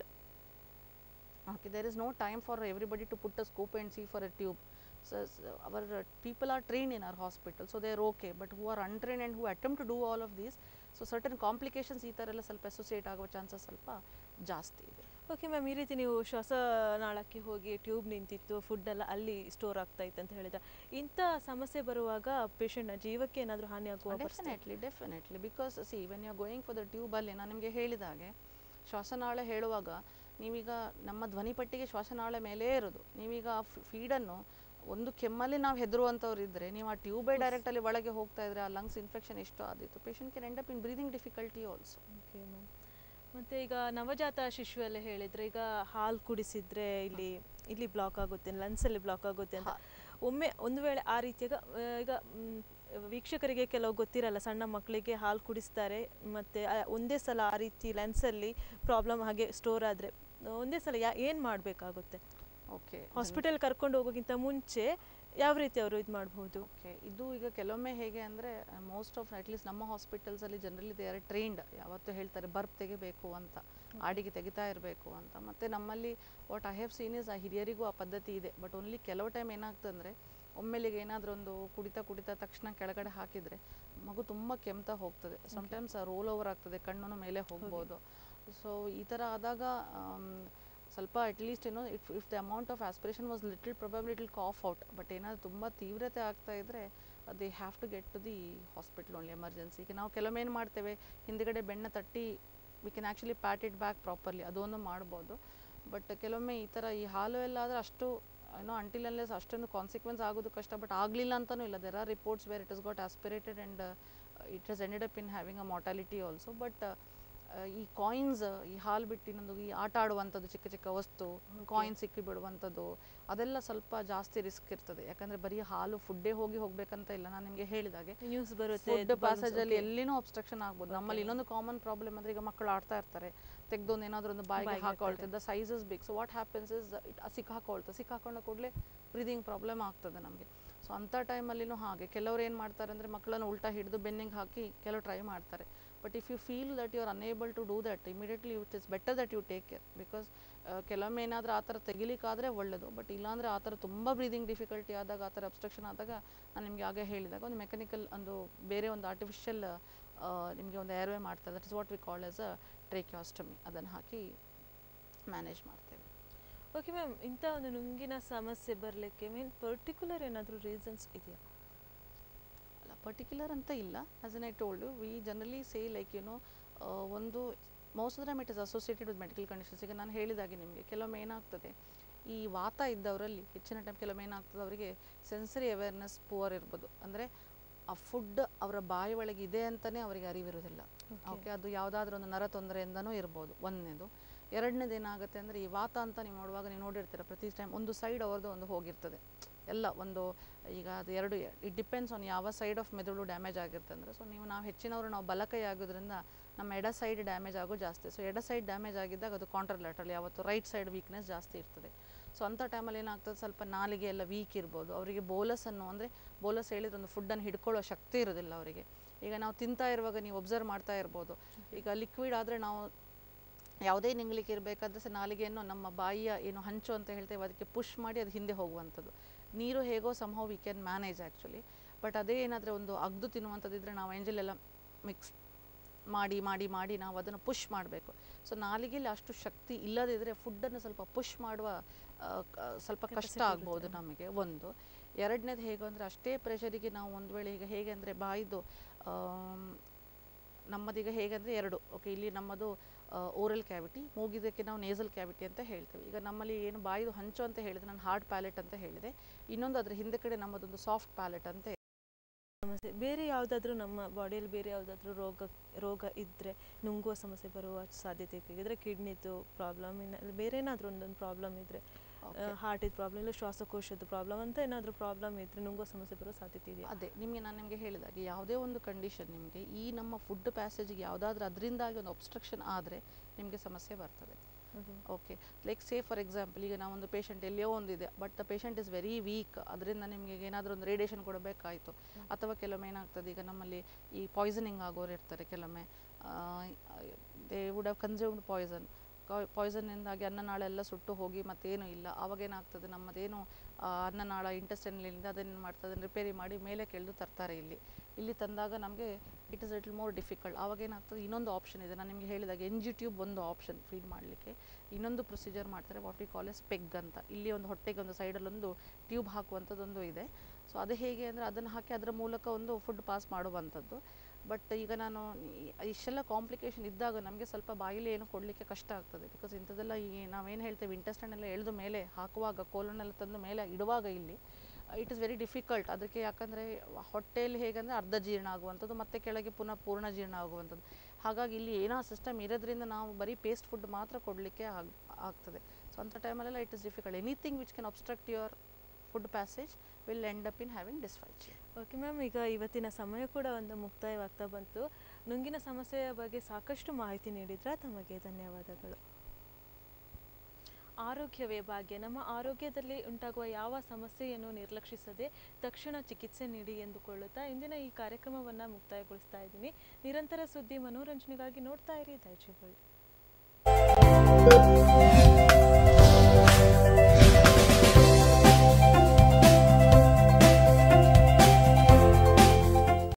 okay there is no time for everybody to put a scope and see for a tube so s- our uh, people are trained in our hospital so they are okay but who are untrained and who attempt to do all of these so certain complications ಈ ಥರ ಎಲ್ಲ ಸ್ವಲ್ಪ associate ಆಗೋ chances ಸ್ವಲ್ಪ ಜಾಸ್ತಿ ಇದೆ okay ma'am ಈ ರೀತಿ ನೀವು ಶ್ವಾಸನಾಳಕ್ಕೆ ಹೋಗಿ ಟ್ಯೂಬ್ ನಿಂತಿತ್ತು ಫುಡ್ ಎಲ್ಲ ಅಲ್ಲಿ ಸ್ಟೋರ್ ಆಗ್ತಾ ಇತ್ತು ಅಂತ ಹೇಳಿದ್ರೆ ಇಂಥ ಸಮಸ್ಯೆ ಬರುವಾಗ ಪೇಷಂಟ್ನ ಜೀವಕ್ಕೆ ಏನಾದರೂ ಹಾನಿ ಆಗುವ ಪರಿಸ್ಥಿತಿ definitely definitely because see when you going for the ಟ್ಯೂಬಲ್ಲಿ ನಾನು ನಿಮಗೆ ಹೇಳಿದ ಹಾಗೆ ಶ್ವಾಸನಾಳ ಹೇಳುವಾಗ ನೀವೀಗ ನಮ್ಮ ಧ್ವನಿಪಟ್ಟಿಗೆ ಶ್ವಾಸನಾಳ ಮೇಲೇ ಇರೋದು ನೀವೀಗ ಆ ಫೀಡನ್ನು ಒಂದು ಕೆಮ್ಮಲ್ಲಿ ನಾವು ಹೆದರುವಂಥವ್ರು ಇದ್ದರೆ ನೀವು ಆ ಟ್ಯೂಬೇ ಡೈರೆಕ್ಟಲ್ಲಿ ಒಳಗೆ ಹೋಗ್ತಾ ಇದ್ರೆ ಆ ಲಂಗ್ಸ್ ಇನ್ಫೆಕ್ಷನ್ ಎಷ್ಟು ಆದಿತ್ತು patient can end up in breathing difficulty also okay ma'am ಮತ್ತು ಈಗ ನವಜಾತ ಶಿಶು ಎಲ್ಲ ಹೇಳಿದರೆ ಈಗ ಹಾಲು ಕುಡಿಸಿದ್ರೆ ಇಲ್ಲಿ ಇಲ್ಲಿ ಬ್ಲಾಕ್ ಆಗುತ್ತೆ ಲನ್ಸಲ್ಲಿ ಬ್ಲಾಕ್ ಆಗುತ್ತೆ ಅಂತ ಒಮ್ಮೆ ಒಂದು ವೇಳೆ ಆ ರೀತಿಯಾಗ ಆ, ಈಗ ಮ್, ವೀಕ್ಷಕರಿಗೆ ಕೆಲವು ಗೊತ್ತಿರಲ್ಲ ಸಣ್ಣ ಮಕ್ಕಳಿಗೆ ಹಾಲು ಕುಡಿಸ್ತಾರೆ ಮತ್ತು ಒಂದೇ ಸಲ ಆ ರೀತಿ ಲೆನ್ಸಲ್ಲಿ ಪ್ರಾಬ್ಲಮ್ ಹಾಗೆ ಸ್ಟೋರ್ ಆದರೆ ಒಂದೇ ಸಲ ಯಾ ಏನು ಮಾಡಬೇಕಾಗುತ್ತೆ ಓಕೆ ಹಾಸ್ಪಿಟಲ್ ಕರ್ಕೊಂಡು ಹೋಗೋಕ್ಕಿಂತ ಮುಂಚೆ ಯಾವ ರೀತಿ ಅವರು ಇದು ಮಾಡ್ಬೋದು ಓಕೆ ಇದು ಈಗ ಕೆಲವೊಮ್ಮೆ ಹೇಗೆ ಅಂದರೆ ಮೋಸ್ಟ್ ಆಫ್ ಅಟ್ಲೀಸ್ಟ್ ನಮ್ಮ ಹಾಸ್ಪಿಟಲ್ಸಲ್ಲಿ ಜನರಲಿ ದೇ ಆರ್ ಟ್ರೈನ್ಡ್ ಯಾವತ್ತೂ ಹೇಳ್ತಾರೆ ಬರ್ಬ್ ತೆಗಿಬೇಕು ಅಂತ ಆಡಿಗೆ ತೆಗಿತಾ ಇರಬೇಕು ಅಂತ ಮತ್ತು ನಮ್ಮಲ್ಲಿ what I have seen is ಆ ಹಿರಿಯರಿಗೂ ಆ ಪದ್ಧತಿ ಇದೆ ಬಟ್ ಓನ್ಲಿ ಕೆಲವು ಟೈಮ್ ಏನಾಗ್ತಂದರೆ ಒಮ್ಮೆಲಿಗೆ ಏನಾದರೂ ಒಂದು ಕುಡಿತಾ ಕುಡಿತಾ ತಕ್ಷಣ ಕೆಳಗಡೆ ಹಾಕಿದರೆ ಮಗು ತುಂಬ ಕೆಮ್ತಾ ಹೋಗ್ತದೆ ಸಮ್ಟೈಮ್ಸ್ ರೋಲ್ ಓವರ್ ಆಗ್ತದೆ ಕಣ್ಣು ಮೇಲೆ ಹೋಗ್ಬೋದು ಸೊ ಈ ಥರ ಆದಾಗ ಆಮ್, ಸ್ವಲ್ಪ ಅಟ್ಲೀಸ್ಟ್ ಏನೋ if if the amount of aspiration was little probably little cough out but ಏನಾದರೂ ತುಂಬ ತೀವ್ರತೆ ಆಗ್ತಾ ಇದ್ದರೆ they have to get to the hospital only emergency ಈಗ ನಾವು ಕೆಲವೊಮ್ಮೆ ಏನು ಮಾಡ್ತೇವೆ ಹಿಂದ್ಗಡೆ ಬೆಣ್ಣೆ ತಟ್ಟಿ we can actually pat it back properly ಅದೊಂದು ಮಾಡ್ಬೋದು ಬಟ್ ಕೆಲವೊಮ್ಮೆ ಈ ಥರ ಈ ಹಾಲು ಎಲ್ಲ ಆದರೆ ಅಷ್ಟು ಏನೋ ಅಂಟಿಲ್ ಅನ್ಲೆಸ್ ಅಷ್ಟೊಂದು ಕಾನ್ಸಿಕ್ವೆನ್ಸ್ ಆಗೋದು ಕಷ್ಟ ಬಟ್ ಆಗಲಿಲ್ಲ ಅಂತಲೂ ಇಲ್ಲ there are reports where it is got aspirated and it has ended up in having a mortality also but ಈ ಕಾಯಿನ್ಸ್ ಈ ಹಾಲು ಬಿಟ್ಟು ಇನ್ನೊಂದು ಈ ಆಟ ಆಡುವಂಥದ್ದು ಚಿಕ್ಕ ಚಿಕ್ಕ ವಸ್ತು ಕಾಯಿನ್ ಸಿಕ್ಕಿ ಬಿಡುವಂಥದ್ದು ಅದೆಲ್ಲ ಸ್ವಲ್ಪ ಜಾಸ್ತಿ ರಿಸ್ಕ್ ಇರ್ತದೆ ಯಾಕಂದರೆ ಬರೀ ಹಾಲು ಫುಡ್ಡೇ ಹೋಗಿ ಹೋಗ್ಬೇಕಂತ ಇಲ್ಲ ನಾನು ನಿಮಗೆ ಹೇಳಿದಾಗೆ ನ್ಯೂಸ್ ಬರುತ್ತೆ ಫುಡ್ ಇದು balloons, ಪ್ಯಾಸೇಜಲ್ಲಿ okay. ಎಲ್ಲಿನೂ ಅಬ್ಸ್ಟ್ರಕ್ಷನ್ ಆಗ್ಬೋದು ನಮ್ಮಲ್ಲಿ ಇನ್ನೊಂದು ಕಾಮನ್ ಪ್ರಾಬ್ಲಮ್ ಅಂದರೆ ಈಗ ಮಕ್ಕಳು ಆಡ್ತಾ ಇರ್ತಾರೆ ತೆಗ್ದೊಂದು ಏನಾದರೂ ಒಂದು ಬಾಯಿಗೆ ಬಾಯಿಗೆ ಹಾಕೊಳ್ತಿದ್ದ sizes big so what happens is it ಸಿಕ್ಕಾಕೊಳ್ತದೆ ಸಿಕ್ಕಾಕೊಂಡ ಕೂಡಲೇ ಬ್ರೀದಿಂಗ್ ಪ್ರಾಬ್ಲಮ್ ಆಗ್ತದೆ ನಮಗೆ ಸೊ ಅಂಥ ಟೈಮಲ್ಲಿನೂ ಹಾಗೆ ಕೆಲವ್ರು ಏನು ಮಾಡ್ತಾರೆ ಅಂದರೆ ಮಕ್ಕಳನ್ನು ಉಲ್ಟಾ ಹಿಡಿದು ಬೆನ್ನಿಗೆ ಹಾಕಿ ಕೆಲವು ಟ್ರೈ ಮಾಡ್ತಾರೆ but if you feel that you are unable to do that immediately it is better that you take care because ಕೆಲವೊಮ್ಮೆ ಏನಾದರೂ ಆ ಥರ ತೆಗಿಲಿಕ್ಕಾದರೆ ಒಳ್ಳೆಯದು ಬಟ್ ಇಲ್ಲಾಂದರೆ ಆ ಥರ ತುಂಬ ಬ್ರೀದಿಂಗ್ ಡಿಫಿಕಲ್ಟಿ ಆದಾಗ ಆ ಥರ ಅಬ್ಸ್ಟ್ರಕ್ಷನ್ ಆದಾಗ ನಾನು ನಿಮಗೆ ಆಗೇ ಹೇಳಿದಾಗ ಒಂದು ಮೆಕ್ಯಾನಿಕಲ್ ಒಂದು ಬೇರೆ ಒಂದು ಆರ್ಟಿಫಿಷಿಯಲ್ ನಿಮಗೆ ಒಂದು ಏರ್ವೇ ಮಾಡ್ತಾರೆ that is what we call as a tracheostomy ಅದನ್ನು ಹಾಕಿ ಮ್ಯಾನೇಜ್ ಮಾಡ್ತೇವೆ ಓಕೆ ಮ್ಯಾಮ್ ಇಂಥ ಒಂದು ನುಂಗಿನ ಸಮಸ್ಯೆ ಬರಲಿಕ್ಕೆ ಮೀನ್ ಪರ್ಟಿಕ್ಯುಲರ್ ಏನಾದರೂ ರೀಸನ್ಸ್ ಇದೆಯಾ ಅಲ್ಲ ಪರ್ಟಿಕ್ಯುಲರ್ ಅಂತ ಇಲ್ಲ as an I told we generally say like you know ಒಂದು most of them it is associated with medical conditions ಈಗ ನಾನು ಹೇಳಿದಾಗೆ ನಿಮಗೆ ಕೆಲವೊಮ್ಮೆ ಏನಾಗ್ತದೆ ಈ ವಾತ ಇದ್ದವರಲ್ಲಿ ಹೆಚ್ಚಿನ ಟೈಮ್ ಕೆಲವೊಮ್ಮೆ ಏನಾಗ್ತದೆ ಅವರಿಗೆ ಸೆನ್ಸರಿ ಅವೇರ್ನೆಸ್ ಪುವರ್ ಇರ್ಬೋದು ಅಂದರೆ ಆ ಫುಡ್ ಅವರ ಬಾಯಿ ಒಳಗೆ ಇದೆ ಅಂತಲೇ ಅವರಿಗೆ ಅರಿವಿರೋದಿಲ್ಲ ಓಕೆ ಅದು ಯಾವುದಾದ್ರೂ ಒಂದು ನರ ತೊಂದರೆಯಿಂದನೂ ಇರ್ಬೋದು ಒಂದನೇದು ಎರಡನೇದು ಏನಾಗುತ್ತೆ ಅಂದರೆ ಈ ವಾತ ಅಂತ ನೀವು ನೋಡುವಾಗ ನೀವು ನೋಡಿರ್ತೀರ ಪ್ರತಿ ಟೈಮ್ ಒಂದು ಸೈಡ್ ಅವ್ರದ್ದು ಒಂದು ಹೋಗಿರ್ತದೆ ಎಲ್ಲ ಒಂದು ಈಗ ಅದು ಎರಡು ಇಟ್ ಡಿಪೆಂಡ್ಸ್ ಆನ್ ಯಾವ ಸೈಡ್ ಆಫ್ ಮೆದುಳು ಡ್ಯಾಮೇಜ್ ಆಗಿರುತ್ತೆ ಅಂದರೆ ಸೊ ನೀವು ನಾವು ಹೆಚ್ಚಿನವರು ನಾವು ಬಲಕೈ ಆಗೋದ್ರಿಂದ ನಮ್ಮ ಎಡ ಸೈಡ್ ಡ್ಯಾಮೇಜ್ ಆಗೋ ಜಾಸ್ತಿ ಸೊ ಎಡ ಸೈಡ್ ಡ್ಯಾಮೇಜ್ ಆಗಿದ್ದಾಗ ಅದು ಕಾಂಟ್ರಲ್ಯಾಟ್ರಲ್ ಯಾವತ್ತು ರೈಟ್ ಸೈಡ್ ವೀಕ್ನೆಸ್ ಜಾಸ್ತಿ ಇರ್ತದೆ ಸೊ ಅಂಥ ಟೈಮಲ್ಲಿ ಏನಾಗ್ತದೆ ಸ್ವಲ್ಪ ನಾಲಿಗೆ ಎಲ್ಲ ವೀಕ್ ಇರ್ಬೋದು ಅವರಿಗೆ ಬೋಲಸ್ ಅನ್ನು ಅಂದರೆ ಬೋಲಸ್ ಹೇಳಿದ್ರೆ ಒಂದು ಫುಡ್ಡನ್ನು ಹಿಡ್ಕೊಳ್ಳೋ ಶಕ್ತಿ ಇರೋದಿಲ್ಲ ಅವರಿಗೆ ಈಗ ನಾವು ತಿಂತಾ ಇರುವಾಗ ನೀವು ಒಬ್ಸರ್ವ್ ಮಾಡ್ತಾ ಇರ್ಬೋದು ಈಗ ಲಿಕ್ವಿಡ್ ಆದರೆ ನಾವು ಯಾವುದೇ ನಿಂಗ್ಲಿಕ್ಕೆ ಇರಬೇಕಾದ್ರೆ ಸಹ ನಾಲಿಗೆಯನ್ನು ನಮ್ಮ ಬಾಯಿಯ ಏನು ಹಂಚು ಅಂತ ಹೇಳ್ತೇವೆ ಅದಕ್ಕೆ ಪುಷ್ ಮಾಡಿ ಅದು ಹಿಂದೆ ಹೋಗುವಂಥದ್ದು ನೀರು ಹೇಗೋ somehow we can manage actually but ಅದೇ ಏನಾದರೆ ಒಂದು ಅಗ್ದು ತಿನ್ನುವಂಥದ್ದಿದ್ರೆ ನಾವು ಎಂಜಲ್ ಎಲ್ಲ ಮಿಕ್ಸ್ ಮಾಡಿ ಮಾಡಿ ಮಾಡಿ ನಾವು ಅದನ್ನು ಪುಷ್ ಮಾಡಬೇಕು ಸೊ ನಾಲಿಗೆಯಲ್ಲಿ ಅಷ್ಟು ಶಕ್ತಿ ಇಲ್ಲದಿದ್ದರೆ ಫುಡ್ಡನ್ನು ಸ್ವಲ್ಪ ಪುಷ್ ಮಾಡುವ ಆ, ಕ- ಸ್ವಲ್ಪ ಕಷ್ಟ Capacity ಆಗ್ಬೋದು ಇರುತ್ತೆ. ನಮಗೆ ಒಂದು ಎರಡನೇದು ಹೇಗೆ ಅಂದರೆ ಅಷ್ಟೇ ಪ್ರೆಷರಿಗೆ ನಾವು ಒಂದು ವೇಳೆ ಈಗ ಹೇಗೆ ಅಂದರೆ ಬಾಯಿದು ಆಮ್, ನಮ್ಮದೀಗ ಹೇಗಂದರೆ ಎರಡು ಓಕೆ ಇಲ್ಲಿ ನಮ್ಮದು ಓರಲ್ ಕ್ಯಾವಿಟಿ ಮೂಗಿದಕ್ಕೆ ನಾವು ನೇಸಲ್ ಕ್ಯಾವಿಟಿ ಅಂತ ಹೇಳ್ತೇವೆ ಈಗ ನಮ್ಮಲ್ಲಿ ಏನು ಬಾಯಿದು ಹಂಚು ಅಂತ ಹೇಳಿದೆ ನಾನು ಹಾರ್ಡ್ ಪ್ಯಾಲೆಟ್ ಅಂತ ಹೇಳಿದೆ ಇನ್ನೊಂದು ಅದ್ರ ಹಿಂದೆ ಕಡೆ ನಮ್ಮದೊಂದು ಸಾಫ್ಟ್ ಪ್ಯಾಲೆಟ್ ಅಂತ ಸಮಸ್ಯೆ ಬೇರೆ ಯಾವುದಾದ್ರೂ ನಮ್ಮ ಬಾಡಿಯಲ್ಲಿ ಬೇರೆ ಯಾವುದಾದ್ರೂ ರೋಗ ರೋಗ ಇದ್ದರೆ ನುಂಗುವ ಸಮಸ್ಯೆ ಬರುವ ಸಾಧ್ಯತೆ ಇದ್ರೆ ಕಿಡ್ನಿದು ಪ್ರಾಬ್ಲಮ್ ಇನ್ನು ಬೇರೆ ಏನಾದರೂ ಒಂದೊಂದು ಪ್ರಾಬ್ಲಮ್ ಇದ್ದರೆ Okay. ಹಾರ್ಟಿದ ಪ್ರಾಬ್ಲಮ್ ಇಲ್ಲ ಶ್ವಾಸಕೋಶದ ಪ್ರಾಬ್ಲಮ್ ಅಂತ ಏನಾದರೂ ಪ್ರಾಬ್ಲಮ್ ಇದ್ದರೆ ನುಂಗುವ ಸಮಸ್ಯೆ ಬರೋ ಸಾಧ್ಯತೆ ಇದೆಯಾ ಅದೇ ನಿಮಗೆ ನಾನು ನಿಮಗೆ ಹೇಳಿದಾಗೆ ಯಾವುದೇ ಒಂದು ಕಂಡೀಷನ್ ನಿಮಗೆ ಈ ನಮ್ಮ ಫುಡ್ ಪ್ಯಾಸೇಜ್ಗೆ ಯಾವುದಾದ್ರೂ ಅದರಿಂದಾಗಿ ಒಂದು ಒಬ್ಸ್ಟ್ರಕ್ಷನ್ ಆದರೆ ನಿಮಗೆ ಸಮಸ್ಯೆ ಬರ್ತದೆ Okay. Okay like say for example ಈಗ ನಾವೊಂದು ಪೇಷಂಟ್ ಎಲ್ಲಿಯೋ ಒಂದಿದೆ but the patient is very weak ಅದರಿಂದ ನಿಮಗೆ ಏನಾದರೂ ಒಂದು ರೇಡಿಯೇಷನ್ ಕೊಡಬೇಕಾಯಿತು ಅಥವಾ ಕೆಲವೊಮ್ಮೆ ಏನಾಗ್ತದೆ ಈಗ ನಮ್ಮಲ್ಲಿ ಈ ಪಾಯ್ಸನಿಂಗ್ ಆಗೋರು ಇರ್ತಾರೆ ಕೆಲವೊಮ್ಮೆ they would have consumed poison ಪಾಯ್ಸನ್ನಿಂದಾಗಿ ಅನ್ನನಾಳೆಲ್ಲ ಸುಟ್ಟು ಹೋಗಿ ಮತ್ತೇನು ಇಲ್ಲ ಆವಾಗ ಏನಾಗ್ತದೆ ನಮ್ಮದೇನು ಆ, ಅನ್ನನಾಳ ಇಂಟೆಸ್ಟೈನಲ್ಲಿಂದ ಅದನ್ನು ಮಾಡ್ತದೆ ಅದನ್ನು ರಿಪೇರಿ ಮಾಡಿ ಮೇಲೆ ಕೆಳೆದು ತರ್ತಾರೆ ಇಲ್ಲಿ ಇಲ್ಲಿ ತಂದಾಗ ನಮಗೆ it is little more difficult ಆವಾಗ ಏನಾಗ್ತದೆ ಇನ್ನೊಂದು ಆಪ್ಷನ್ ಇದೆ ನಾನು ನಿಮಗೆ ಹೇಳಿದಾಗ ಎನ್ ಜಿ ಟ್ಯೂಬ್ ಒಂದು ಆಪ್ಷನ್ ಫೀಡ್ ಮಾಡಲಿಕ್ಕೆ ಇನ್ನೊಂದು ಪ್ರೊಸೀಜರ್ ಮಾಡ್ತಾರೆ what we call as PEG ಅಂತ ಇಲ್ಲಿ ಒಂದು ಹೊಟ್ಟೆಗೆ ಒಂದು ಸೈಡಲ್ಲೊಂದು ಟ್ಯೂಬ್ ಹಾಕುವಂಥದ್ದೊಂದು ಇದೆ ಸೊ ಅದು ಹೇಗೆ ಅಂದರೆ ಅದನ್ನು ಹಾಕಿ ಅದರ ಮೂಲಕ ಒಂದು ಫುಡ್ ಪಾಸ್ ಮಾಡುವಂಥದ್ದು ಬಟ್ ಈಗ ನಾನು ಈ- ಇಷ್ಟೆಲ್ಲ ಕಾಂಪ್ಲಿಕೇಶನ್ ಇದ್ದಾಗ ನಮಗೆ ಸ್ವಲ್ಪ ಬಾಯಿಲಿ ಏನು ಕೊಡಲಿಕ್ಕೆ ಕಷ್ಟ ಆಗ್ತದೆ ಬಿಕಾಸ್ ಇಂಥದ್ದೆಲ್ಲ ಈ ನಾವೇನು ಹೇಳ್ತೇವೆ ಇಂಟೆಸ್ಟೈನ್ ಎಲ್ಲ ಎಳೆದು ಮೇಲೆ ಹಾಕುವಾಗ ಕೋಲನ್ನೆಲ್ಲ ತಂದು ಮೇಲೆ ಇಡುವಾಗ ಇಲ್ಲಿ ಇಟ್ ಇಸ್ ವೆರಿ ಡಿಫಿಕಲ್ಟ್ ಅದಕ್ಕೆ ಯಾಕಂದರೆ ಹೊಟ್ಟೆಯಲ್ಲಿ ಹೇಗಂದರೆ ಅರ್ಧ ಜೀರ್ಣ ಆಗುವಂಥದ್ದು ಮತ್ತೆ ಕೆಳಗೆ ಪುನಃ ಪೂರ್ಣ ಜೀರ್ಣ ಆಗುವಂಥದ್ದು ಹಾಗಾಗಿ ಇಲ್ಲಿ ಏನೋ ಸಿಸ್ಟಮ್ ಇರೋದ್ರಿಂದ ನಾವು ಬರೀ ಪೇಸ್ಟ್ ಫುಡ್ ಮಾತ್ರ ಕೊಡಲಿಕ್ಕೆ ಆಗ್ ಆಗ್ತದೆ ಸೊ ಅಂಥ ಟೈಮಲ್ಲೆಲ್ಲ it is difficult anything which can obstruct your food passage will end up in having dysphagia okay ma'am ಈಗ ಇವತ್ತಿನ ಸಮಯ ಕೂಡ ಒಂದು ಮುಕ್ತಾಯವಾಗ್ತಾ ಬಂತು ನುಂಗಿನ ಸಮಸ್ಯೆಯ ಬಗ್ಗೆ ಸಾಕಷ್ಟು ಮಾಹಿತಿ ನೀಡಿದ್ರ ತಮಗೆ ಧನ್ಯವಾದಗಳು ಆರೋಗ್ಯವೇ ಭಾಗ್ಯ ನಮ್ಮ ಆರೋಗ್ಯದಲ್ಲಿ ಉಂಟಾಗುವ ಯಾವ ಸಮಸ್ಯೆಯನ್ನು ನಿರ್ಲಕ್ಷಿಸದೆ ತಕ್ಷಣ ಚಿಕಿತ್ಸೆ ನೀಡಿ ಎಂದುಕೊಳ್ಳುತ್ತಾ ಇಂದಿನ ಈ ಕಾರ್ಯಕ್ರಮವನ್ನು ಮುಕ್ತಾಯಗೊಳಿಸ್ತಾ ಇದ್ದೀನಿ ನಿರಂತರ ಸುದ್ದಿ ಮನೋರಂಜನೆಗಾಗಿ ನೋಡ್ತಾ ಇರಿ ದೈಜಿ ವರ್ಲ್ಡ್